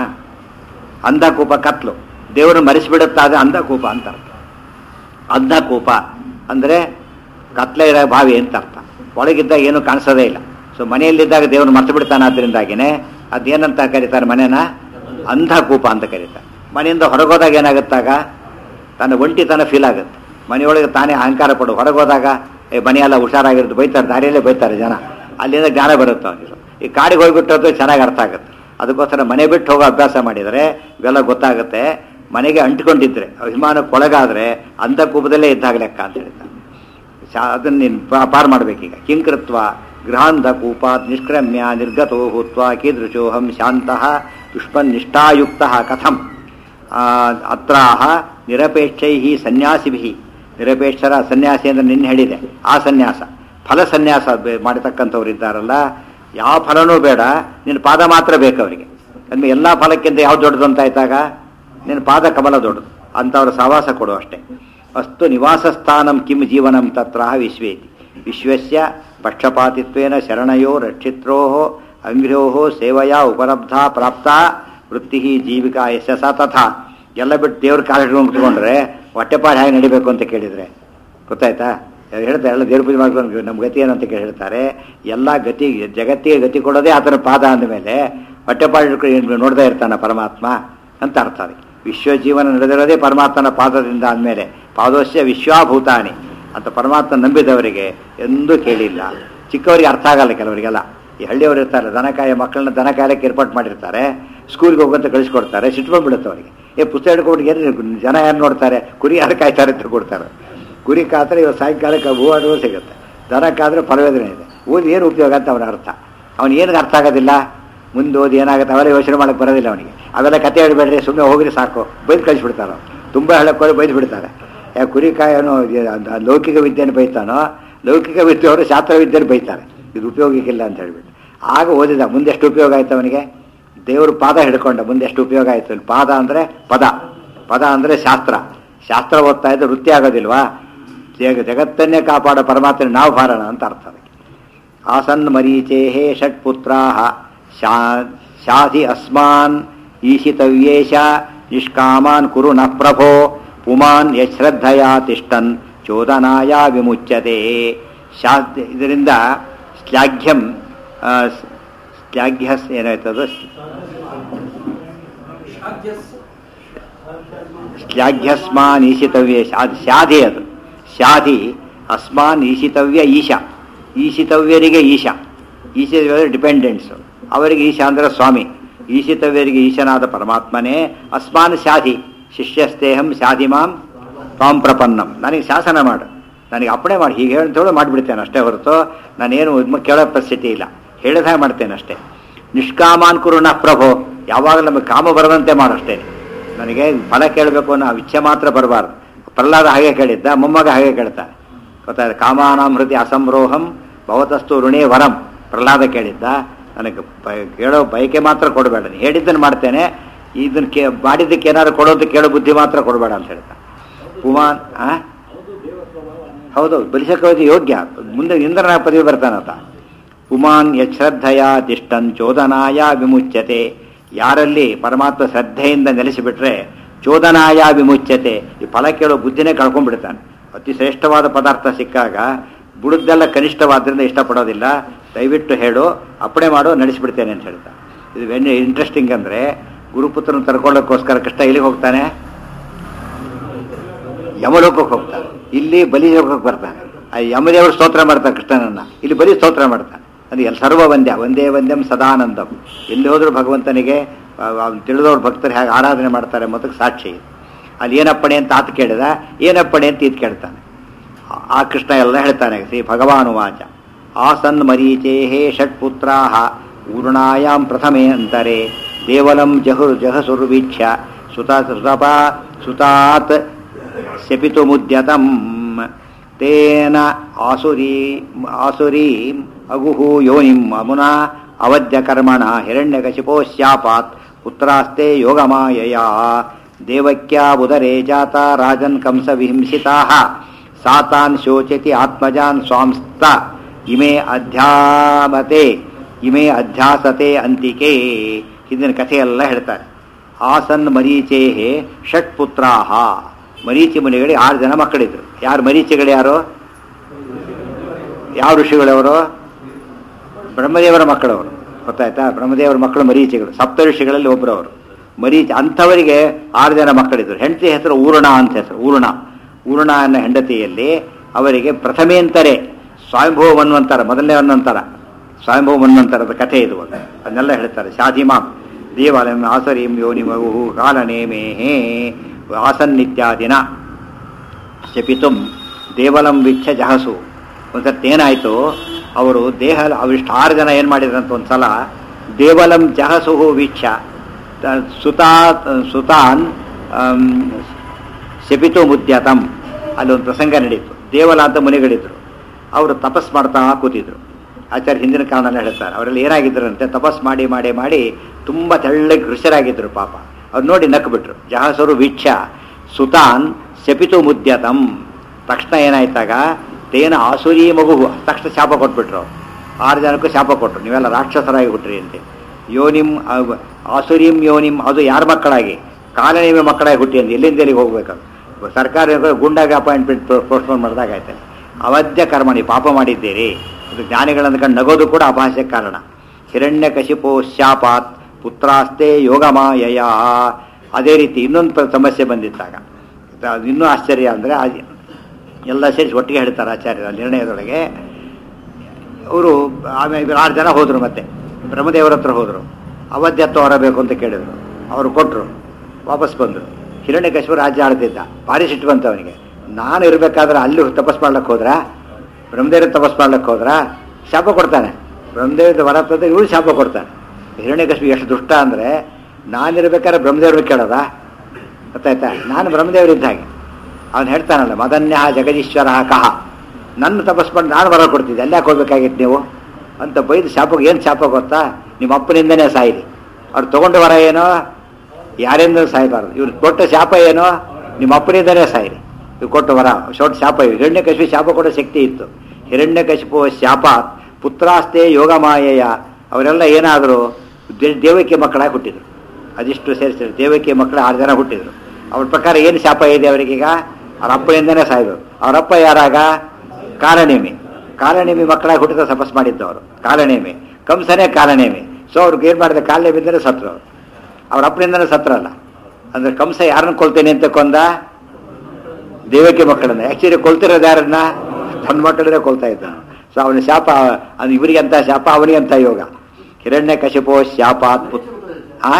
ಅಂಧಕೂಪ ಕತ್ಲು ದೇವರು ಮರೆಸಿಬಿಡುತ್ತಾ ಅದು ಅಂಧಕೂಪ ಅಂತ ಅರ್ಥ ಅಂಧಕೂಪ ಅಂದರೆ ಕತ್ಲೆ ಇರೋ ಬಾವಿ ಅಂತ ಅರ್ಥ ಒಳಗಿದ್ದಾಗ ಏನು ಕಾಣಿಸೋದೇ ಇಲ್ಲ ಸೊ ಮನೆಯಲ್ಲಿದ್ದಾಗ ದೇವರು ಮರ್ತು ಬಿಡ್ತಾನೆ ಅದರಿಂದಾಗಿನೇ ಅದೇನಂತ ಕರೀತಾರೆ ಮನೇನ ಅಂಧಕೂಪ ಅಂತ ಕರೀತಾರೆ ಮನೆಯಿಂದ ಹೊರಗೋದಾಗ ಏನಾಗುತ್ತಾಗ ತನ್ನ ಒಂಟಿತನ ಫೀಲ್ ಆಗುತ್ತೆ ಮನೆಯೊಳಗೆ ತಾನೇ ಅಹಂಕಾರ ಪಡು ಹೊರಗೋದಾಗ ಏ ಮನೆಯೆಲ್ಲ ಹುಷಾರಾಗಿರುತ್ತೆ ಬೈತಾರೆ ದಾರಿಯಲ್ಲೇ ಬೈತಾರೆ ಜನ ಅಲ್ಲಿಂದ ಜ್ಞಾನ ಬರುತ್ತೆ ಅವನಿಗೆ ಈ ಕಾಡಿಗೆ ಹೋಗ್ಬಿಟ್ಟು ಅದು ಚೆನ್ನಾಗಿ ಅರ್ಥ ಆಗುತ್ತೆ ಅದಕ್ಕೋಸ್ಕರ ಮನೆ ಬಿಟ್ಟು ಹೋಗೋ ಅಭ್ಯಾಸ ಮಾಡಿದರೆ ಇವೆಲ್ಲ ಗೊತ್ತಾಗುತ್ತೆ ಮನೆಗೆ ಅಂಟ್ಕೊಂಡಿದ್ರೆ ಅಭಿಮಾನಕ್ಕೆ ಒಳಗಾದ್ರೆ ಅಂಧಕೂಪದಲ್ಲೇ ಇದ್ದಾಗ ಲೆಕ್ಕ ಅಂತ ಹೇಳ್ತಾರೆ ಶಾ ಅದನ್ನು ನೀನು ಪಾ- ಪಾರ್ ಮಾಡಬೇಕೀಗ ಕಿಂಕೃತ್ವ ಗೃಹಾಂಧ ಕೂಪಾತ್ ನಿಷ್ಕ್ರಮ್ಯ ನಿರ್ಗತೋ ಭೂತ್ವ ಕೀದೃಶೋಹಂ ಶಾಂತಃ ಯುಷ್ಮನ್ನಿಷ್ಠಾಯುಕ್ತ ಕಥಂ ಆ, ಅತ್ರಾಹ ನಿರಪೇಕ್ಷೈ ಸನ್ಯಾಸಿಭಿ ನಿರಪೇಕ್ಷರ ಸನ್ಯಾಸಿ ಅಂದ್ರೆ ನಿನ್ನೆ ಹೇಳಿದೆ ಆ ಸನ್ಯಾಸ ಫಲ ಸನ್ಯಾಸ ಬೆ- ಮಾಡತಕ್ಕಂಥವ್ರು ಇದ್ದಾರಲ್ಲ ಯಾವ ಫಲನೂ ಬೇಡ ನಿನ್ನ ಪಾದ ಮಾತ್ರ ಬೇಕು ಅವರಿಗೆ ಅಂದ್ರೆ ಎಲ್ಲ ಫಲಕ್ಕಿಂತ ಯಾವ್ದು ದೊಡ್ಡದು ಅಂತ ಆಯ್ತಾಗ ನಿನ್ನ ಪಾದ ಕಮಲ ದೊಡ್ಡದು ಅಂಥವ್ರ ಸಹವಾಸ ಕೊಡು ಅಷ್ಟೇ ಅಸ್ತು ನಿವಾಸ ಸ್ಥಾನಂ ಕಿಂ ಜೀವನಂ ತತ್ರ ವಿಶ್ವೇತಿ ವಿಶ್ವಸ್ಯ ಪಕ್ಷಪಾತಿತ್ವೇನ ಶರಣಯೋ ರಕ್ಷಿತ್ರೋ ಅಂಗ್ರ್ಯೋ ಸೇವೆಯ ಉಪಲಬ್ಧ ಪ್ರಾಪ್ತ ವೃತ್ತಿ ಜೀವಿಕಾ ಯಶಸ ತಥಾ ಎಲ್ಲ ಬಿಟ್ಟು ದೇವ್ರ ಕಾಲ ಹಿಡ್ಕೊಂಡು ಕುತ್ಕೊಂಡ್ರೆ ಹೊಟ್ಟೆಪಾಡು ಹೇಗೆ ನಡಿಬೇಕು ಅಂತ ಕೇಳಿದ್ರೆ ಗೊತ್ತಾಯ್ತಾ ಹೇಳ್ತಾರೆ ಎಲ್ಲ ದೇವ್ರ ಪೂಜೆ ಮಾಡ್ಕೊಂಡು ನಮ್ಮ ಗತಿ ಏನಂತ ಕೇಳಿ ಹೇಳ್ತಾರೆ ಎಲ್ಲ ಗತಿ ಜಗತ್ತಿಗೆ ಗತಿ ಕೊಡೋದೇ ಆತನ ಪಾದ ಅಂದಮೇಲೆ ಹೊಟ್ಟೆಪಾಡು ಹಿಡ್ಕೊಂಡು ಏನ್ ನೋಡ್ತಾ ಇರ್ತಾನ ಪರಮಾತ್ಮ ಅಂತ ಅರ್ಥ ಅದಕ್ಕೆ ವಿಶ್ವ ಜೀವನ ನಡೆದಿರೋದೇ ಪರಮಾತ್ಮನ ಪಾದದಿಂದ ಅಂದಮೇಲೆ ಪಾದೋಶ್ಯ ವಿಶ್ವಾಭೂತಾನಿ ಅಂತ ಪರಮಾತ್ಮ ನಂಬಿದವರಿಗೆ ಎಂದೂ ಕೇಳಿಲ್ಲ ಚಿಕ್ಕವರಿಗೆ ಅರ್ಥ ಆಗಲ್ಲ ಕೆಲವರಿಗೆಲ್ಲ ಈ ಹಳ್ಳಿಯವರು ಇರ್ತಾರೆ ದನಕಾಯ ಮಕ್ಕಳನ್ನ ದನಕಾಯಕ್ಕೆ ಏರ್ಪಾಟ್ ಮಾಡಿರ್ತಾರೆ ಸ್ಕೂಲ್ಗೆ ಹೋಗಂತ ಕಳಿಸ್ಕೊಡ್ತಾರೆ ಸಿಟ್ಕೊಂಡ್ಬಿಡುತ್ತೆ ಅವರಿಗೆ ಏ ಪುಸ್ತಕ ಹಿಡ್ಕೊಂಡು ಏನು ಜನ ಯಾರು ನೋಡ್ತಾರೆ ಕುರಿ ಯಾರು ಕಾಯ್ತಾರೆ ಅಂತ ಕೊಡ್ತಾರೆ ಕುರಿ ಕಾದ್ರೆ ಇವತ್ತು ಸಾಯಂಕಾಲಕ್ಕೆ ಹೂವಾಡುವ ಸಿಗುತ್ತೆ ದನ ಕಾದ್ರೆ ಪರವೇದನೆ ಇದೆ ಓದಿ ಏನು ಉಪಯೋಗ ಅಂತ ಅವನ ಅರ್ಥ ಅವನು ಏನು ಅರ್ಥ ಆಗೋದಿಲ್ಲ ಮುಂದೆ ಓದಿ ಏನಾಗುತ್ತೆ ಅವೆಲ್ಲ ಯೋಚನೆ ಮಾಡಕ್ಕೆ ಬರೋದಿಲ್ಲ ಅವನಿಗೆ ಅವೆಲ್ಲ ಕತೆ ಹೇಳ್ಬೇಡ್ರಿ ಸುಮ್ಮನೆ ಹೋಗ್ರಿ ಸಾಕು ಬೈದು ಕಳಿಸ್ಬಿಡ್ತಾರೆ ತುಂಬ ಹೇಳಕ್ಕೆ ಬೈದು ಬಿಡ್ತಾರೆ ಯಾ ಕುರಿ ಕಾಯನೋ ಲೌಕಿಕ ವಿದ್ಯೆಯನ್ನು ಬೈತಾನೋ ಲೌಕಿಕ ವಿದ್ಯೆಯವರು ಶಾಸ್ತ್ರ ವಿದ್ಯೆಯನ್ನು ಬೈತಾರೆ ಇದು ಉಪಯೋಗಕ್ಕಿಲ್ಲ ಅಂತ ಹೇಳ್ಬಿಟ್ಟು ಆಗ ಓದಿದ ಮುಂದೆ ಎಷ್ಟು ಉಪಯೋಗ ಆಯ್ತು ಅವನಿಗೆ ದೇವರು ಪಾದ ಹಿಡ್ಕೊಂಡ ಮುಂದೆ ಎಷ್ಟು ಉಪಯೋಗ ಆಯ್ತು ಪಾದ ಅಂದರೆ ಪದ ಪದ ಅಂದರೆ ಶಾಸ್ತ್ರ ಶಾಸ್ತ್ರ ಓದ್ತಾ ಇದ್ದು ವೃತ್ತಿ ಆಗೋದಿಲ್ವಾ ಜಗ ಜಗತ್ತನ್ನೇ ಕಾಪಾಡೋ ಪರಮಾತ್ಮ ನಾವು ಬಾರೋಣ ಅಂತ ಅರ್ಥ ಅದಕ್ಕೆ ಆಸನ್ ಮರೀಚೇಹೇ ಷಟ್ಪುತ್ರಾ ಶಾ ಶಾಧಿ ಅಸ್ಮಾನ್ ಈಶಿತವ್ಯೇಶ ನಿಷ್ಕಾಮಾನ್ ಕುರು ನ ಪ್ರಭೋ ಪುಮಾನ್ ಯಶ್ರದ್ಧಯಾ ತಿಷ್ಟನ್ ಚೋದನಾಯ ವಿಮುಚ್ಯತೆ ಶಾ ಇದರಿಂದ ಶ್ಲಾಘ್ಯಂ ಆ, ಶ್ಲಾಘ್ಯ ಏನಾಯ್ತದು ಶ್ಲಾಘ್ಯಸ್ಮಾನ್ ಈಶಿತವ್ಯ ಅದು ಶಾಧಿ ಅದು ಶಾಧಿ ಅಸ್ಮಾನ್ ಈಶಿತವ್ಯ ಈಶಾ ಈಶಿತವ್ಯರಿಗೆ ಈಶಾ ಈಶಿತವ್ಯರು ಡಿಪೆಂಡೆಂಟ್ಸು ಅವರಿಗೆ ಈಶಾ ಅಂದರೆ ಸ್ವಾಮಿ ಈಶಿತವ್ಯರಿಗೆ ಈಶನಾದ ಪರಮಾತ್ಮನೇ ಅಸ್ಮಾನ್ ಶಾಧಿ ಶಿಷ್ಯಸ್ತೇಹಂ ಶಾಧಿ ಮಾಂ ತ್ವಾಂ ಪ್ರಪನ್ನಂ ನನಗೆ ಶಾಸನ ಮಾಡು ನನಗೆ ಅಪ್ಪಣೆ ಮಾಡಿ ಹೀಗೆ ಹೇಳಿ ಮಾಡಿಬಿಡ್ತೇನೆ ಅಷ್ಟೇ ಹೊರತು ನಾನೇನು ಇದ್ಮ ಕೇಳೋ ಪರಿಸ್ಥಿತಿ ಇಲ್ಲ ಹೇಳಿದ ಹಾಗೆ ಮಾಡ್ತೇನೆ ಅಷ್ಟೇ ನಿಷ್ಕಾಮಾನ್ ಕುರು ನಃ ಪ್ರಭೋ ಯಾವಾಗ ನಮಗೆ ಕಾಮ ಬರದಂತೆ ಮಾಡು ಅಷ್ಟೇ ನನಗೆ ಫಲ ಕೇಳಬೇಕು ಅನ್ನೋ ಇಚ್ಛೆ ಮಾತ್ರ ಬರಬಾರ್ದು ಪ್ರಹ್ಲಾದ ಹಾಗೆ ಕೇಳಿದ್ದ ಮೊಮ್ಮಗ ಹಾಗೆ ಕೇಳ್ತಾನೆ ಗೊತ್ತಾಯ್ತು ಕಾಮಾನಾಂ ಹೃದಯ ಅಸಂರೋಹಂ ಭವತಸ್ತು ಋಣೇ ವರಂ ಪ್ರಹ್ಲಾದ ಕೇಳಿದ್ದ ನನಗೆ ಬ- ಕೇಳೋ ಬಯಕೆ ಮಾತ್ರ ಕೊಡಬೇಡ ನೀನು ಹೇಳಿದ್ದನ್ನು ಮಾಡ್ತೇನೆ ಇದನ್ನು ಕೇ ಮಾಡಿದ್ದಕ್ಕೆ ಏನಾದ್ರು ಕೊಡೋದು ಕೇಳೋ ಬುದ್ಧಿ ಮಾತ್ರ ಕೊಡಬೇಡ ಅಂತ ಹೇಳ್ತಾನೆ ಪುಮಾನ್ ಆ ಹೌದು ಬಲಿಸಕ್ಕೆ ಯೋಗ್ಯ ಮುಂದೆ ಇಂದ್ರನ ಪದವಿ ಬರ್ತಾನಂತ ಪುಮಾನ್ ಯಶ್ರದ್ಧಯ ತಿಷ್ಟನ್ ಚೋದನಾಯ ವಿಮುಚ್ಯತೆ ಯಾರಲ್ಲಿ ಪರಮಾತ್ಮ ಶ್ರದ್ಧೆಯಿಂದ ನೆಲೆಸಿಬಿಟ್ರೆ ಚೋದನಾಯ ವಿಮುಚ್ಯತೆ ಈ ಫಲ ಕೇಳೋ ಬುದ್ಧಿನೇ ಕಳ್ಕೊಂಡ್ಬಿಡ್ತಾನೆ ಅತಿ ಶ್ರೇಷ್ಠವಾದ ಪದಾರ್ಥ ಸಿಕ್ಕಾಗ ಬುಡದ್ದೆಲ್ಲ ಕನಿಷ್ಠವಾದ್ರಿಂದ ಇಷ್ಟಪಡೋದಿಲ್ಲ ದಯವಿಟ್ಟು ಹೇಳು ಅಪ್ಪಣೆ ಮಾಡು ನಡೆಸಿಬಿಡ್ತೇನೆ ಅಂತ ಹೇಳ್ತಾನೆ ಇದು ವೆನ್ ಇಂಟ್ರೆಸ್ಟಿಂಗ್ ಅಂದರೆ ಗುರುಪುತ್ರನ ತರ್ಕೊಳ್ಳೋಕ್ಕೋಸ್ಕರ ಕೃಷ್ಣ ಎಲ್ಲಿಗೆ ಹೋಗ್ತಾನೆ ಯಮಲೋಕಕ್ಕೆ ಹೋಗ್ತಾನೆ ಇಲ್ಲಿ ಬಲಿ ಲೋಕಕ್ಕೆ ಬರ್ತಾನೆ ಆ ಯಮದೇವರು ಸ್ತೋತ್ರ ಮಾಡ್ತಾನೆ ಕೃಷ್ಣನನ್ನ ಇಲ್ಲಿ ಬಲಿ ಸ್ತೋತ್ರ ಮಾಡ್ತಾನೆ ಅದು ಎಲ್ ಸರ್ವ ವಂದ್ಯ ಒಂದೇ ವಂದ್ಯಂ ಸದಾನಂದಂ ಎಲ್ಲಿ ಹೋದರೂ ಭಗವಂತನಿಗೆ ಆ, ಆ ತಿಳಿದವ್ರ ಭಕ್ತರು ಹೇಗೆ ಆರಾಧನೆ ಮಾಡ್ತಾರೆ ಎಂಬುದಕ್ಕೆ ಸಾಕ್ಷಿ ಇದೆ ಅಲ್ಲಿ ಏನಪ್ಪಣೆ ಅಂತ ಆತ ಕೇಳಿದ ಏನಪ್ಪಣೆ ಅಂತ ಇದು ಕೇಳ್ತಾನೆ ಆ- ಆ ಕೃಷ್ಣ ಎಲ್ಲ ಹೇಳ್ತಾನೆ ಶ್ರೀ ಭಗವಾನುವಾಚ ಆಸನ್ ಮರೀಚೇಹೇ ಷಟ್ಪುತ್ರಾ ಊರ್ಣಾಯಾಂ ಪ್ರಥಮೇ ಅಂತರೆ ದೇವಲಂ ಜಹು ಜಹಸುರ್ವೀಕ್ಷ್ಯ ಸುತ ಸುತಪ ಸುತಾತ್ ಶಪಿತು ಮುದ್ಯತಂ ತೇನ ಆಸುರಿ ಆಸುರಿ ಅಗುಹು ಯೋನಿಂ ಅಮುನಾ ಅವಧ್ಯ ಕರ್ಮಣ ಹಿರಣ್ಯಕಶಿಪೋಶ್ಯಾಪಾತ್ ಪುತ್ರಾಸ್ತೆ ಯೋಗಮಾಯಯ ದೇವಕ್ಯಾ ಉದರೇ ಜಾತ ರಾಜನ್ ಕಂಸ ವಿಹಿಂಸಿತಾ ಸಾತಾನ್ ಶೋಚತಿ ಆತ್ಮಜಾನ್ ಸ್ವಾಂಸ್ತ ಇಮೇ ಅಧ್ಯಾಮತೆ ಇಮೇ ಅಧ್ಯಾಸತೆ ಅಂತಿಕೆ ಹಿಂದಿನ ಕಥೆಯೆಲ್ಲ ಹೇಳ್ತಾರೆ ಆಸನ್ ಮರೀಚೇಹೆ ಷಟ್ ಪುತ್ರಾಹ ಮರೀಚಿ ಮುನಿಗಳಿಗೆ ಆರು ಜನ ಮಕ್ಕಳಿದ್ರು ಯಾರು ಮರೀಚಿಗಳು ಯಾರು ಯಾವ ಋಷಿಗಳವರು ಬ್ರಹ್ಮದೇವರ ಮಕ್ಕಳವರು ಗೊತ್ತಾಯ್ತಾ ಬ್ರಹ್ಮದೇವರ ಮಕ್ಕಳು ಮರೀಚಿಗಳು ಸಪ್ತ ಋಷಿಗಳಲ್ಲಿ ಒಬ್ಬರು ಅವರು ಮರೀಚಿ ಅಂಥವರಿಗೆ ಆರು ಜನ ಮಕ್ಕಳಿದ್ರು ಹೆಂಡತಿ ಹೆಸರು ಊರ್ಣ ಅಂತ ಹೆಸರು ಊರ್ಣ ಊರ್ಣ ಅನ್ನೋ ಹೆಂಡತಿಯಲ್ಲಿ ಅವರಿಗೆ ಪ್ರಥಮೇಂತರೇ ಸ್ವಯಂಭವ ಮನ್ವಂತರ ಮೊದಲನೇ ಮನ್ವಂತರ ಸ್ವಯಂಭವ ಮನ್ವಂತರದ ಕಥೆ ಇದು ಒಂದು. ಅದನ್ನೆಲ್ಲ ಹೇಳ್ತಾರೆ ಶಾಧಿಮಾಂ ದೇವಾಲಯಂ ಆಸರೀಂ ಯೋನಿ ಮಗು ಕಾಲನೇಮೇಹೇ ಆಸನ್ನಿತ್ಯಾದಿನ ಶಪಿತುಂ ದೇವಲಂ ವಿಚ್ಛ ಜಹಸು ಒಂದ್ಸತಿ ಏನಾಯಿತು ಅವರು ದೇಹ ಅವಿಷ್ಟು ಆರು ಜನ ಏನು ಮಾಡಿದ್ರಂತ ಒಂದು ಸಲ ದೇವಲಂ ಜಹಸುಹು ವೀಕ್ಷ ತ- ಸುತಾ ಸುತಾನ್ ಆಮ್, ಶಪಿತು ಮುದ್ಯತಂ ಅಲ್ಲಿ ಒಂದು ಪ್ರಸಂಗ ನಡೀತು ದೇವಲ ಅಂತ ಮುನಿಗಳಿದ್ರು ಅವರು ತಪಸ್ ಮಾಡ್ತಾ ಕೂತಿದ್ರು ಆಚಾರ್ಯ ಹಿಂದಿನ ಕಾಲನೆಲ್ಲ ಹೇಳ್ತಾರೆ ಅವರೆಲ್ಲ ಏನಾಗಿದ್ರಂತೆ ತಪಸ್ ಮಾಡಿ ಮಾಡಿ ಮಾಡಿ ತುಂಬ ತೆಳ್ಳಗೆ ಕೃಷರಾಗಿದ್ರು ಪಾಪ ಅವ್ರು ನೋಡಿ ನಕ್ಬಿಟ್ರು ಜಹಸರು ವೀಕ್ಷ ಸುತಾನ್ ಶಪಿತು ಮುದ್ಯತಂ ತಕ್ಷಣ ಏನಾಯ್ತಾಗ ತೇನ ಆಸುರಿ ಮಗು ತಕ್ಷಣ ಶಾಪ ಕೊಟ್ಬಿಟ್ರು ಅವ್ರು. ಆರು ಜನಕ್ಕೂ ಶಾಪ ಕೊಟ್ರು ನೀವೆಲ್ಲ ರಾಕ್ಷಸರಾಗಿ ಬಿಟ್ರಿ ಅಂತ ಯೋನಿಂ ಅವ್- ಆಸುರಿಂ ಯೋನಿಂ ಅದು ಯಾರ ಮಕ್ಕಳಾಗಿ ಕಾಲನೇಮಿ ಮಕ್ಕಳಾಗಿ ಹುಟ್ಟಿ ಅಂತ ಎಲ್ಲಿಂದ ಎಲ್ಲಿಗೆ ಹೋಗ್ಬೇಕು ಸರ್ಕಾರ ಗುಂಡಾಗಿ ಅಪಾಯಿಂಟ್ಮೆಂಟ್ ಪೋಸ್ಟ್ಪೋನ್ ಮಾಡಿದಾಗ ಆಯ್ತಾನೆ ಅವಧ್ಯ ಕರ್ಮಣಿ ಪಾಪ ಮಾಡಿದ್ದೀರಿ ಅದು ಜ್ಞಾನಿಗಳನ್ನು ಕಂಡು ನಗೋದು ಕೂಡ ಅಪಹಾಸ್ಯ ಕಾರಣ ಹಿರಣ್ಯ ಕಶಿಪೋ ಶಾಪಾತ್ ಪುತ್ರಾಸ್ತೆ ಯೋಗಮಾಯಯ ಅದೇ ರೀತಿ ಇನ್ನೊಂದು ಪ್ರ- ಸಮಸ್ಯೆ ಬಂದಿತ್ತಾಗ ಅದು ಇನ್ನೂ ಆಶ್ಚರ್ಯ ಅಂದರೆ ಎಲ್ಲ ಸೇರಿಸಿ ಒಟ್ಟಿಗೆ ಹೇಳ್ತಾರೆ ಆಚಾರ್ಯರ ನಿರ್ಣಯದೊಳಗೆ ಅವರು ಆಮೇಲೆ ಇವ್ರು ಆರು ಜನ ಹೋದರು ಮತ್ತೆ ಬ್ರಹ್ಮದೇವರ ಹತ್ರ ಹೋದರು ಅವಧ್ಯತ್ವ ಹೊರಬೇಕು ಅಂತ ಕೇಳಿದರು ಅವರು ಕೊಟ್ಟರು ವಾಪಸ್ ಬಂದರು ಹಿರಣ್ಯಕಶ್ಯಪ ರಾಜ್ಯ ಆಳ್ತಿದ್ದ ಭಾರಿ ಸಿಟ್ಟು ಬಂತು ಅವನಿಗೆ ನಾನು ಇರಬೇಕಾದ್ರೆ ಅಲ್ಲಿ ತಪಸ್ ಮಾಡ್ಲಿಕ್ಕೆ ಹೋದ್ರಾ ಬ್ರಹ್ಮದೇವ್ರ ತಪಸ್ ಮಾಡ್ಲಿಕ್ಕೆ ಹೋದ್ರಾ ಶಾಪ ಕೊಡ್ತಾನೆ ಬ್ರಹ್ಮದೇವ್ರ ವರ ತಂದ್ರೆ ಇವಳು ಶಾಪ ಕೊಡ್ತಾನೆ ಹಿರಣ್ಯಕಶ್ಯಪ ಎಷ್ಟು ದುಷ್ಟ ಅಂದರೆ ನಾನಿರ್ಬೇಕಾದ್ರೆ ಬ್ರಹ್ಮದೇವ್ರಿಗೆ ಕೇಳೋದಾ ಗೊತ್ತಾಯ್ತಾ ನಾನು ಬ್ರಹ್ಮದೇವರಿದ್ದ ಹಾಗೆ ಅವನು ಹೇಳ್ತಾನಲ್ಲ ಮದನ್ಯ ಜಗದೀಶ್ವರ ಕಹ ನನ್ನ ತಪಸ್ ಮಾಡಿ ನಾನು ವರ ಕೊಡ್ತಿದ್ದೆ ಅಲ್ಲಾಕೆ ಹೋಗ್ಬೇಕಾಗಿತ್ತು ನೀವು ಅಂತ ಬೈದು ಶಾಪಕ್ಕೆ ಏನು ಶಾಪ ಗೊತ್ತಾ ನಿಮ್ಮ ಅಪ್ಪನಿಂದನೇ ಸಾಯಿರಿ ಅವ್ರು ತಗೊಂಡ ವರ ಏನೋ ಯಾರಿಂದ ಸಾಯಬಾರ್ದು ಇವ್ರು ಕೊಟ್ಟ ಶಾಪ ಏನೋ ನಿಮ್ಮ ಅಪ್ಪನಿಂದನೇ ಸಾಯಿರಿ ಇವ್ರು ಕೊಟ್ಟ ವರ ಶೋಟ್ ಶಾಪ ಇವು ಹಿರಣ್ಯಕಶಿಪು ಶಾಪ ಕೊಡೋ ಶಕ್ತಿ ಇತ್ತು ಹಿರಣ್ಯಕಶಿಪು ಶಾಪ ಪುತ್ರಾಸ್ತೆ ಯೋಗಮಾಯಯ ಅವರೆಲ್ಲ ಏನಾದರೂ ದೇವಕ್ಕೆ ಮಕ್ಕಳಾಗಿ ಹುಟ್ಟಿದ್ರು ಅದಿಷ್ಟು ಸೇರಿಸಿದ್ರು ದೇವಕ್ಕೆ ಮಕ್ಕಳು ಆರು ಜನ ಹುಟ್ಟಿದ್ರು ಅವ್ರ ಪ್ರಕಾರ ಏನು ಶಾಪ ಇದೆ ಅವರಿಗೀಗ ಅವ್ರ ಅಪ್ಪನಿಂದನೇ ಸಾಯ್ಬೇಕು ಅವರಪ್ಪ ಯಾರಾಗ ಕಾಲನೇಮಿ ಕಾಲನೇಮಿ ಮಕ್ಕಳಾಗಿ ಹುಟ್ಟಿದ ತಪಸ್ ಮಾಡಿದ್ದು ಅವರು ಕಾಲನೇಮಿ ಕಂಸನೇ ಕಾಲನೇಮಿ ಸೊ ಅವ್ರಿಗೆ ಏನು ಮಾಡಿದ ಕಾಲನೇಮಿಂದನೇ ಸತ್ರು ಅವರು ಅವ್ರ ಅಪ್ಪನಿಂದನೇ ಸತ್ರಲ್ಲ ಅಂದ್ರೆ ಕಂಸ ಯಾರನ್ನ ಕೊಲ್ತೇನೆ ಅಂತ ಕೊಂದ ದೇವಕ್ಕೆ ಮಕ್ಕಳನ್ನ ಆಕ್ಚುಲಿ ಕೊಲ್ತಿರೋದು ಯಾರನ್ನ ತನ್ನ ಮಕ್ಕಳನ್ನೇ ಕೊಲ್ತಾ ಇದ್ದ ಸೊ ಅವನ ಶಾಪ ಅದು ಇವರಿಗೆ ಅಂತ ಶಾಪ ಅವನಿಗೆ ಅಂತ ಯೋಗ ಹಿರಣ್ಯ ಕಶಿಪೋ ಶಾಪ ಪುತ್ ಆ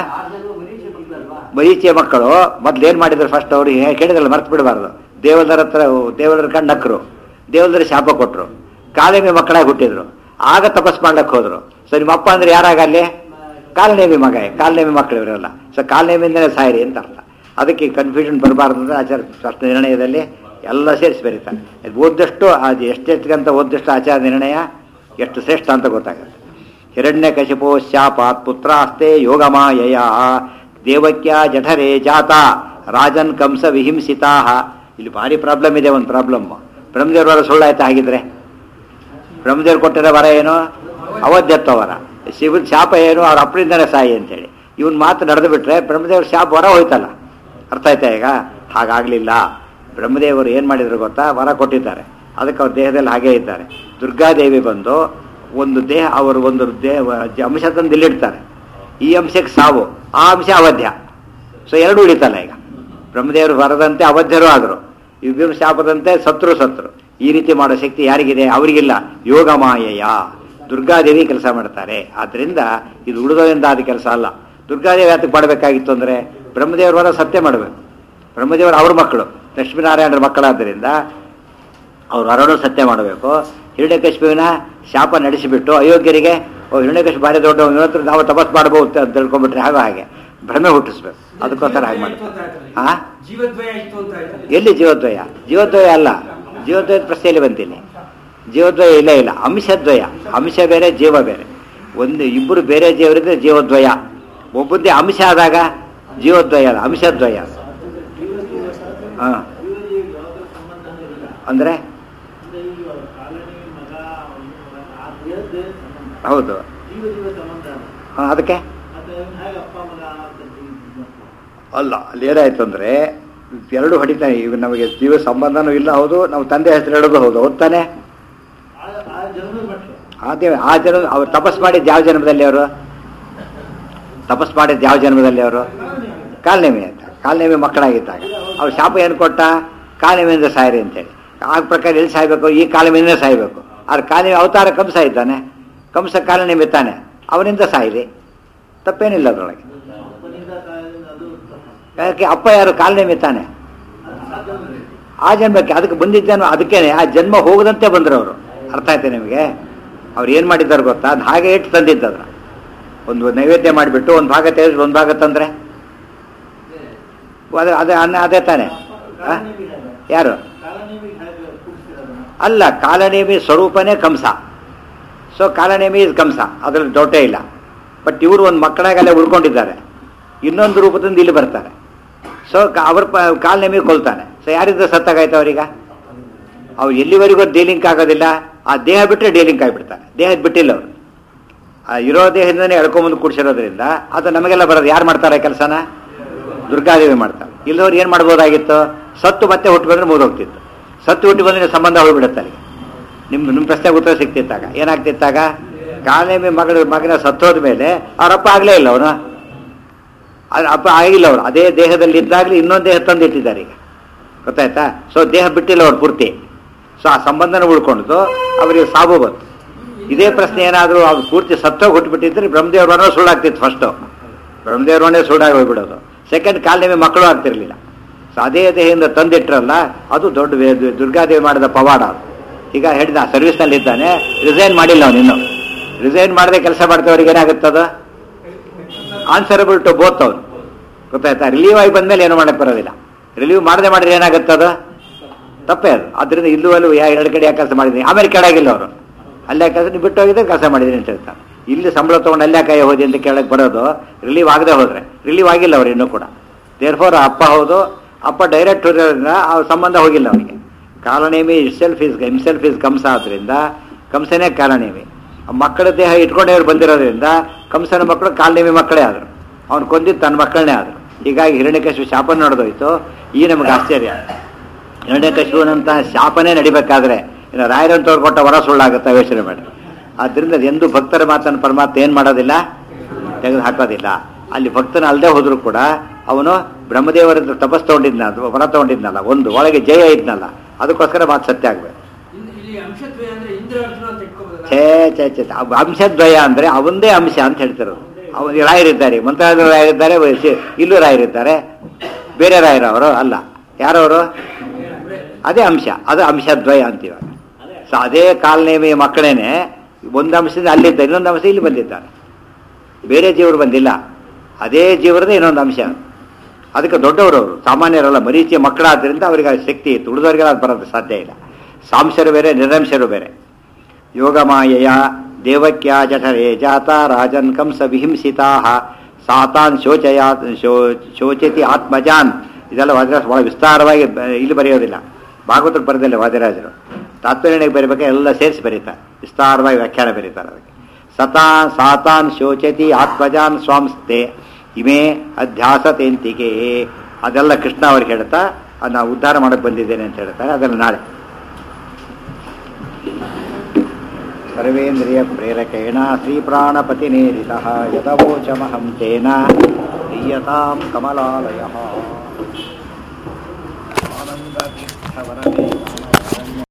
ಮರೀಚಿಯ ಮಕ್ಕಳು ಮೊದ್ಲು ಏನ್ ಮಾಡಿದ್ರು ಫಸ್ಟ್ ಅವ್ರು ಕೇಳಿದ್ರಲ್ಲ ಮರ್ತು ಬಿಡಬಾರ್ದು ದೇವದರ ಹತ್ರ ದೇವದರ ಕಂಡು ನಕ್ಕರು ದೇವದರ ಶಾಪ ಕೊಟ್ರು ಕಾಲೇಮಿ ಮಕ್ಕಳಾಗಿ ಹುಟ್ಟಿದ್ರು ಆಗ ತಪಸ್ ಮಾಡ್ಲಕ್ಕೆ ಹೋದ್ರು ಸೊ ನಿಮ್ಮ ಅಪ್ಪ ಅಂದ್ರೆ ಯಾರಾಗ ಅಲ್ಲಿ ಕಾಲನೇಮಿ ಮಗ ಕಾಲನೇಮಿ ಮಕ್ಕಳು ಇವರೆಲ್ಲ ಸೊ ಕಾಲನೇಮಿಂದಲೇ ಸಾಯಿರಿ ಅಂತ ಅರ್ಥ ಅದಕ್ಕೆ ಕನ್ಫ್ಯೂಷನ್ ಬರಬಾರ್ದು ಅಂದ್ರೆ ಆಚಾರ ಸ್ಪಷ್ಟ ನಿರ್ಣಯದಲ್ಲಿ ಎಲ್ಲ ಸೇರಿಸಿ ಬರೀತಾರೆ ಇದು ಓದ್ದಷ್ಟು ಅದು ಎಷ್ಟೆಷ್ಟಂತ ಓದ್ದಷ್ಟು ಆಚಾರ ನಿರ್ಣಯ ಎಷ್ಟು ಶ್ರೇಷ್ಠ ಅಂತ ಗೊತ್ತಾಗುತ್ತೆ ಹಿರಣ್ಯ ಕಶಿಪೋ ಶಾಪಾತ್ ಪುತ್ರಾಸ್ತೆ ಯೋಗಮಾಯಯ ದೇವಕ್ಯ ಜಠರೇ ಜಾತ ರಾಜನ್ ಕಂಸ ವಿಹಿಂಸಿತಾ ಇಲ್ಲಿ ಭಾರಿ ಪ್ರಾಬ್ಲಮ್ ಇದೆ ಒಂದು ಪ್ರಾಬ್ಲಮ್ ಬ್ರಹ್ಮದೇವ್ರ ವರ ಸುಳ್ಳಾಯ್ತಾ ಹಾಗಿದ್ರೆ ಬ್ರಹ್ಮದೇವ್ರು ಕೊಟ್ಟಿರೋ ವರ ಏನು ಅವಧ್ಯತ್ವ ವರ ಶಿವನ್ ಶಾಪ ಏನು ಅವ್ರ ಅಪ್ಪನಿಂದನೇ ಸಾಯಿ ಅಂತೇಳಿ ಇವನ್ ಮಾತು ನಡೆದು ಬಿಟ್ರೆ ಬ್ರಹ್ಮದೇವ್ರ ಶಾಪ ವರ ಹೋಯ್ತಲ್ಲ ಅರ್ಥ ಆಯ್ತಾ ಈಗ ಹಾಗಾಗ್ಲಿಲ್ಲ ಬ್ರಹ್ಮದೇವರು ಏನು ಮಾಡಿದ್ರು ಗೊತ್ತಾ ವರ ಕೊಟ್ಟಿದ್ದಾರೆ ಅದಕ್ಕೆ ಅವ್ರ ದೇಹದಲ್ಲಿ ಹಾಗೇ ಇದ್ದಾರೆ ದುರ್ಗಾದೇವಿ ಬಂದು ಒಂದು ದೇಹ ಅವರು ಒಂದು ದೇಹ ಅಂಶ ತಂದು ಇಲ್ಲಿಡ್ತಾರೆ ಈ ಅಂಶಕ್ಕೆ ಸಾವು ಆ ಅಂಶ ಅವಧ್ಯ ಸೊ ಎರಡು ಉಳಿತಲ್ಲ ಈಗ ಬ್ರಹ್ಮದೇವರು ವರದಂತೆ ಅವಧ್ಯರು ಆದರು ಇಬ್ಬರು ಶಾಪದಂತೆ ಸತ್ರು ಸತ್ರು ಈ ರೀತಿ ಮಾಡೋ ಶಕ್ತಿ ಯಾರಿಗಿದೆ ಅವರಿಗಿಲ್ಲ ಯೋಗ ಮಾಯೆಯ ದುರ್ಗಾದೇವಿ ಕೆಲಸ ಮಾಡ್ತಾರೆ ಆದ್ರಿಂದ ಇದು ಉಳಿದೋದ್ರಿಂದ ಆದ ಕೆಲಸ ಅಲ್ಲ ದುರ್ಗಾದೇವಿ ಯಾತಕ್ಕೆ ಮಾಡಬೇಕಾಗಿತ್ತು ಅಂದರೆ ಬ್ರಹ್ಮದೇವರ ವರ ಸತ್ಯ ಮಾಡಬೇಕು ಬ್ರಹ್ಮದೇವರು ಅವ್ರ ಮಕ್ಕಳು ಲಕ್ಷ್ಮೀನಾರಾಯಣರ ಮಕ್ಕಳಾದ್ದರಿಂದ ಅವ್ರು ವರನು ಸತ್ಯ ಮಾಡಬೇಕು ಹಿರಣ್ಯಕಶ್ಮುವಿನ ಶಾಪ ನಡೆಸಿಬಿಟ್ಟು ಅಯೋಗ್ಯರಿಗೆ ಓ ಹಿರಣ್ಯಕಶ್ಮು ಭಾರಿ ದೊಡ್ಡ ಇವತ್ತು ನಾವು ತಪಸ್ ಮಾಡಬಹುದು ಅಂತ ತಿಳ್ಕೊಂಡ್ಬಿಟ್ರೆ ಹಾಗೆ ಹಾಗೆ ಭ್ರಮೆ ಹುಟ್ಟಿಸ್ಬೇಕು ಅದಕ್ಕೋಸ್ಕರ ಹಾಗೆ ಮಾಡ್ತಾರೆ ಆ ಜೀವದ್ವಯ ಇತ್ತು ಅಂತ ಆಯ್ತಲ್ಲ ಎಲ್ಲಿ ಜೀವದ್ವಯ ಜೀವದ್ವಯ ಅಲ್ಲ ಜೀವದ್ವಯದ ಪ್ರಶ್ನೆಯಲ್ಲಿ ಬಂತಿಲ್ಲ ಜೀವದ್ವಯ ಇಲ್ಲ ಇಲ್ಲ ಅಂಶದ್ವಯ ಅಂಶ ಬೇರೆ ಜೀವ ಬೇರೆ ಒಂದು ಇಬ್ಬರು ಬೇರೆ ಜೀವರಿದ್ರೆ ಜೀವದ್ವಯ ಒಬ್ಬದ್ದೇ ಅಂಶ ಆದಾಗ ಜೀವದ್ವಯ ಅಲ್ಲ ಅಂಶದ್ವಯ ಹಾ ಅಂದ್ರೆ ಹೌದು ಹಾ, ಅದಕ್ಕೆ ಅಲ್ಲ ಅಲ್ಲಿ ಏನಾಯ್ತು ಅಂದ್ರೆ ಎರಡು ಹೊಡಿತಾನೆ ಈಗ ನಮಗೆ ಜೀವ ಸಂಬಂಧನೂ ಇಲ್ಲ ಹೌದು ನಾವು ತಂದೆ ಹೆಸರು ಹೇಳೋದು ಹೌದು ಹೌದ್ ತಾನೆ ಅದೇ ಆ ಜನ ಅವ್ರು ತಪಸ್ ಮಾಡಿದ್ದು ಯಾವ ಜನ್ಮದಲ್ಲಿ ಅವರು ತಪಸ್ ಮಾಡಿದ್ದು ಯಾವ ಜನ್ಮದಲ್ಲಿ ಅವರು ಕಾಲ್ನೇಮಿ ಅಂತ ಕಾಲ್ನೇಮಿ ಮಕ್ಕಳಾಗಿದ್ದಾಗ ಅವ್ರು ಶಾಪ ಏನು ಕೊಟ್ಟ ಕಾಲ್ನೇಮಿಯಿಂದ ಸಾಯಿರಿ ಅಂತೇಳಿ ಆ ಪ್ರಕಾರ ಎಲ್ಲಿ ಸಾಯ್ಬೇಕು ಈ ಕಾಲಮಿಂದ ಸಾಯ್ಬೇಕು ಆದ್ರೆ ಕಾಲನೇಮಿ ಅವತಾರ ಕಂಸ ಇದ್ದಾನೆ ಕಂಸ ಕಾಲನೇಮಿ ತಾನೆ ಅವನಿಂದ ಸಾಯಿರಿ ತಪ್ಪೇನಿಲ್ಲ ಅದರೊಳಗೆ ಯಾಕೆ ಅಪ್ಪ ಯಾರು ಕಾಲನೇಮಿ ತಾನೆ ಆ ಜನ್ಮಕ್ಕೆ ಅದಕ್ಕೆ ಬಂದಿದ್ದೇನೋ ಅದಕ್ಕೇನೆ ಆ ಜನ್ಮ ಹೋಗದಂತೆ ಬಂದ್ರು ಅವರು ಅರ್ಥ ಆಯ್ತು ನಿಮಗೆ ಅವ್ರು ಏನು ಮಾಡಿದ್ದಾರೆ ಗೊತ್ತಾ ಅದು ಹಾಗೆ ಇಟ್ಟು ತಂದಿದ್ದದ್ರ ಒಂದು ನೈವೇದ್ಯ ಮಾಡಿಬಿಟ್ಟು ಒಂದು ಭಾಗ ತೆಗೆದು ಒಂದು ಭಾಗ ತಂದ್ರೆ ಅದೇ ಅದೇ ಅನ್ನ ಅದೇ ತಾನೆ ಆ? ಯಾರು ಅಲ್ಲ ಕಾಲನೇಮಿ ಸ್ವರೂಪನೇ ಕಂಸ ಸೊ ಕಾಲನೇಮಿ ಇಸ್ ಕಂಸ ಅದ್ರಲ್ಲಿ ಡೌಟೇ ಇಲ್ಲ ಬಟ್ ಇವರು ಒಂದು ಮಕ್ಕಳಾಗಲ್ಲೇ ಉಳ್ಕೊಂಡಿದ್ದಾರೆ ಇನ್ನೊಂದು ರೂಪದಿಂದ ಇಲ್ಲಿ ಬರ್ತಾರೆ ಸೊ ಅವ್ರ ಪ ಕಾಲನೇಮಿ ಕೊಲ್ತಾನೆ ಸೊ ಯಾರಿಂದ ಸತ್ತಾಗಾಯ್ತು ಅವರೀಗ ಅವ್ರು ಎಲ್ಲಿವರೆಗೂ ಡೀಲಿಂಕ್ ಆಗೋದಿಲ್ಲ ಆ ದೇಹ ಬಿಟ್ಟರೆ ಡೀಲಿಂಕ್ ಆಗಿಬಿಡ್ತಾರೆ ದೇಹದ ಬಿಟ್ಟಿಲ್ಲ ಅವರು ಆ ಇರೋ ದೇಹದಿಂದನೇ ಎಳ್ಕೊಂಬಂದು ಕೂಡ್ಸಿರೋದ್ರಿಂದ ಅದು ನಮಗೆಲ್ಲ ಬರೋದು ಯಾರು ಮಾಡ್ತಾರೆ ಕೆಲಸನ ದುರ್ಗಾದೇವಿ ಮಾಡ್ತಾರೆ ಇಲ್ಲದವ್ರು ಏನು ಮಾಡ್ಬೋದಾಗಿತ್ತು ಸತ್ತು ಮತ್ತೆ ಹುಟ್ಟು ಬಂದ್ರೆ ಮುಗಿದೋಗ್ತಿತ್ತು ಸತ್ತು ಹುಟ್ಟು ಬಂದ್ರೆ ಸಂಬಂಧ ಹೋಗ್ಬಿಡುತ್ತೆ ಅಲ್ಲಿಗೆ ನಿಮ್ಮ ನಿಮ್ಮ ಪ್ರಶ್ನೆಗೆ ಉತ್ತರ ಸಿಕ್ತಿತ್ತಾಗ ಏನಾಗ್ತಿತ್ತಾಗ ಕಾಲೇಮಿ ಮಗಳ ಮಗನ ಸತ್ತೋದ ಮೇಲೆ ಅವರಪ್ಪ ಆಗಲೇ ಇಲ್ಲ ಅವನು ಅದು ಅಪ್ಪ ಆಗಿಲ್ಲ ಅವರು ಅದೇ ದೇಹದಲ್ಲಿ ಇದ್ದಾಗಲೇ ಇನ್ನೊಂದು ದೇಹ ತಂದಿಟ್ಟಿದ್ದಾರೆ ಈಗ ಗೊತ್ತಾಯ್ತಾ ಸೊ ದೇಹ ಬಿಟ್ಟಿಲ್ಲ ಅವ್ರು ಪೂರ್ತಿ ಸೊ ಆ ಸಂಬಂಧನ ಉಳ್ಕೊಂಡು ಅವರಿಗೆ ಸಾವು ಬಂತು ಇದೇ ಪ್ರಶ್ನೆ ಏನಾದರೂ ಅವ್ರು ಪೂರ್ತಿ ಸತ್ತೋಗಿ ಹುಟ್ಟುಬಿಟ್ಟಿದ್ರೆ ಬ್ರಹ್ಮದೇವ್ರವನೇ ಸುಳ್ಳಾಗ್ತಿತ್ತು ಫಸ್ಟು ಬ್ರಹ್ಮದೇವ್ರವನೇ ಸುಳ್ಳಾಗಿ ಹೋಗ್ಬಿಡೋದು ಸೆಕೆಂಡ್ ಕಾಲನೇಮಿ ಮಕ್ಕಳು ಆಗ್ತಿರ್ಲಿಲ್ಲ ಸೊ ಅದೇ ದೇಹದಿಂದ ತಂದಿಟ್ರಲ್ಲ ಅದು ದೊಡ್ಡ ವೇ- ದುರ್ಗಾದೇವಿ ಮಾಡಿದ ಪವಾಡ ಅದು ಈಗ ಹೇಳಿದ ಸರ್ವಿಸ್ನಲ್ಲಿ ಇದ್ದಾನೆ ರಿಸೈನ್ ಮಾಡಿಲ್ಲ ಅವನು ಇನ್ನು ರಿಸೈನ್ ಮಾಡದೆ ಕೆಲಸ ಮಾಡ್ತವ್ರಿಗೆ ಏನಾಗುತ್ತದ ಆನ್ಸರಬಲ್ ಟು ಬೋತ್ ಅವನು ಗೊತ್ತಾಯ್ತಾ ರಿಲೀವ್ ಆಗಿ ಬಂದ್ಮೇಲೆ ಏನು ಮಾಡಕ್ ಬರೋದಿಲ್ಲ ರಿಲೀವ್ ಮಾಡದೆ ಮಾಡಿದ್ರೆ ಏನಾಗುತ್ತದ ತಪ್ಪೇ ಅದು ಅದರಿಂದ ಇಲ್ಲೂ ಅಲ್ಲೂ ಯಾ ಎರಡು ಕಡೆ ಯಾಕೆ ಕೆಲಸ ಮಾಡಿದ್ದೀನಿ ಆಮೇಲೆ ಕೆಳಗಿಲ್ಲ ಅವರು ಅಲ್ಲೇ ಕೆಲಸ ನೀವು ಬಿಟ್ಟು ಹೋಗಿದ್ರೆ ಕೆಲಸ ಮಾಡಿದ್ದೀನಿ ಅಂತ ಹೇಳ್ತಾರೆ ಇಲ್ಲಿ ಸಂಬಳ ತೊಗೊಂಡು ಅಲ್ಲೇ ಕೈ ಹೋದಿ ಅಂತ ಕೇಳಕ್ ಬರೋದು ರಿಲೀವ್ ಆಗದೆ ಹೋದ್ರೆ ರಿಲೀವ್ ಆಗಿಲ್ಲ ಅವ್ರು ಇನ್ನೂ ಕೂಡ ದೇರ್ ಫೋರ್ ಅಪ್ಪ ಹೌದು ಅಪ್ಪ ಡೈರೆಕ್ಟ್ ಹೋದ್ರಿಂದ ಆ ಸಂಬಂಧ ಹೋಗಿಲ್ಲ ಅವನಿಗೆ Kalanemi itself is himself is Kamsa ಆದ್ರಿಂದ ಕಂಸನೇ ಕಾಲನೇಮಿ ಆ ಮಕ್ಕಳ ದೇಹ ಇಟ್ಕೊಂಡೇ ಅವ್ರು ಬಂದಿರೋದ್ರಿಂದ ಕಂಸನ ಮಕ್ಕಳು ಕಾಲನೇಮಿ ಮಕ್ಕಳೇ ಆದರು ಅವ್ನು ಕೊಂದಿದ್ದು ತನ್ನ ಮಕ್ಕಳನ್ನೇ ಆದರು ಹೀಗಾಗಿ ಹಿರಣ್ಯಕಶಿಪು ಶಾಪ ನಡೆದೋಯ್ತು ಈ ನಮಗೆ ಆಶ್ಚರ್ಯ ಹಿರಣ್ಯಕಶಿಪುನಂತ ಶಾಪನೇ ನಡಿಬೇಕಾದ್ರೆ ಇನ್ನು ರಾಯರಂತವ್ರು ಕೊಟ್ಟ ವರ ಸುಳ್ಳಾಗುತ್ತೆ ಯೋಚನೆ ಮಾಡಿ ಆದ್ದರಿಂದ ಎಂದು ಭಕ್ತರ ಮಾತನ್ನು ಪರಮಾತ್ಮ ಏನು ಮಾಡೋದಿಲ್ಲ ತೆಗೆದು ಹಾಕೋದಿಲ್ಲ ಅಲ್ಲಿ ಭಕ್ತನ ಅಲ್ಲದೆ ಹೋದ್ರು ಕೂಡ ಅವನು ಬ್ರಹ್ಮದೇವರಿಂದ ತಪಸ್ ತಗೊಂಡಿದ್ನ ವರ ತಗೊಂಡಿದ್ನಲ್ಲ ಒಂದು ಒಳಗೆ ಜಯ ಇದ್ನಲ್ಲ ಅದಕ್ಕೋಸ್ಕರ ಮಾತು ಸತ್ಯ ಆಗ್ಬೇಕು ಇಲ್ಲಿ- ಇಲ್ಲಿ ಅಂಶದ್ವಯ ಅಂದ್ರೆ ಇಂದ್ರ ಅರ್ಜುನ ಅಂತ ಇಟ್ಕೋಬೋದಲ್ಲ ಛೇ ಛೇ ಛೇ ಅವ್ ಅಂಶದ್ವಯ ಅಂದ್ರೆ ಅವಂದೇ ಅಂಶ ಅಂತ ಹೇಳ್ತಿರೋದು ಅವನು ರಾಯರಿದ್ದಾರೆ ಮಂತ್ರಾಲಯ ರಾಯರಿದ್ದಾರೆ ವೈಸಿ- ಇಲ್ಲೂ ರಾಯರಿದ್ದಾರೆ ಬೇರೆ ರಾಯರು ಅವರು ಅಲ್ಲ ಯಾರವರು ಅದೇ ಅಂಶ ಅದು ಅಂಶದ್ವಯ ಅಂತೀವ ಸೊ ಅದೇ ಕಾಲನೇಮಿಯ ಮಕ್ಕಳೇನೆ ಒಂದು ಅಂಶದಿಂದ ಅಲ್ಲಿದ್ದ ಇನ್ನೊಂದು ಅಂಶ ಇಲ್ಲಿ ಬಂದಿದ್ದಾನೆ ಬೇರೆ ಜೀವರು ಬಂದಿಲ್ಲ ಅದೇ ಜೀವರದೇ ಇನ್ನೊಂದು ಅಂಶ ಅದಕ್ಕೆ ದೊಡ್ಡವರು ಅವರು ಸಾಮಾನ್ಯರಲ್ಲ ಮರೀಚಿಯ ಮಕ್ಕಳಾದ್ರಿಂದ ಅವರಿಗೆ ಆ ಶಕ್ತಿ ಇತ್ತು ಉಳಿದವರಿಗೆಲ್ಲ ಅದು ಬರೋದು ಸಾಧ್ಯ ಇಲ್ಲ ಸಾಂಶರು ಬೇರೆ ನಿರಂಶರು ಬೇರೆ ಯೋಗಮಾಯೆಯ ದೇವಕ್ಯ ಜಠರೇ ಜಾತ ರಾಜನ್ ಕಂಸ ವಿಹಿಂಸಿತಾ ಸಾತಾನ್ ಶೋಚಯಾ ಶೋ ಶೋಚತಿ ಆತ್ಮಜಾನ್ ಇದೆಲ್ಲ ವಾದಿರಾಜ್ ಬಹಳ ವಿಸ್ತಾರವಾಗಿ ಬ- ಇಲ್ಲಿ ಬರೆಯೋದಿಲ್ಲ ಭಾಗವತರು ಬರೆದಿಲ್ಲ ವಾದಿರಾಜರು ತಾತ್ಪರ್ಯಕ್ಕೆ ಬರೀಬೇಕಾದ್ರೆ ಎಲ್ಲ ಸೇರಿಸಿ ಬರೀತಾರೆ ವಿಸ್ತಾರವಾಗಿ ವ್ಯಾಖ್ಯಾನ ಬರೀತಾರೆ ಅದಕ್ಕೆ ಸತಾ ಸಾತಾನ್ ಶೋಚತಿ ಆತ್ಮಜಾನ್ ಸ್ವಾಂಸ್ತೆ ಇಮೇ ಅಧ್ಯಾಸ ತೆಂತಿಗೆ ಅದೆಲ್ಲ ಕೃಷ್ಣ ಅವ್ರಿಗೆ ಹೇಳ್ತಾ ಅದ್ ನಾವು ಉದ್ಧಾರ ಮಾಡಕ್ಕೆ ಬಂದಿದ್ದೇನೆ ಅಂತ ಹೇಳ್ತಾರೆ ಅದನ್ನು ನಾಳೆ ಸರ್ವೇಂದ್ರಿಯ ಪ್ರೇರಕೇಣ ಶ್ರೀಪ್ರಾಣಪತಿನೇರಿತ ಯದವೋಚಮಹಂ ತೇನ ದೀಯತಾಂ ಕಮಲಾಲಯ ಆನಂದತೀರ್ಥವರಮೇ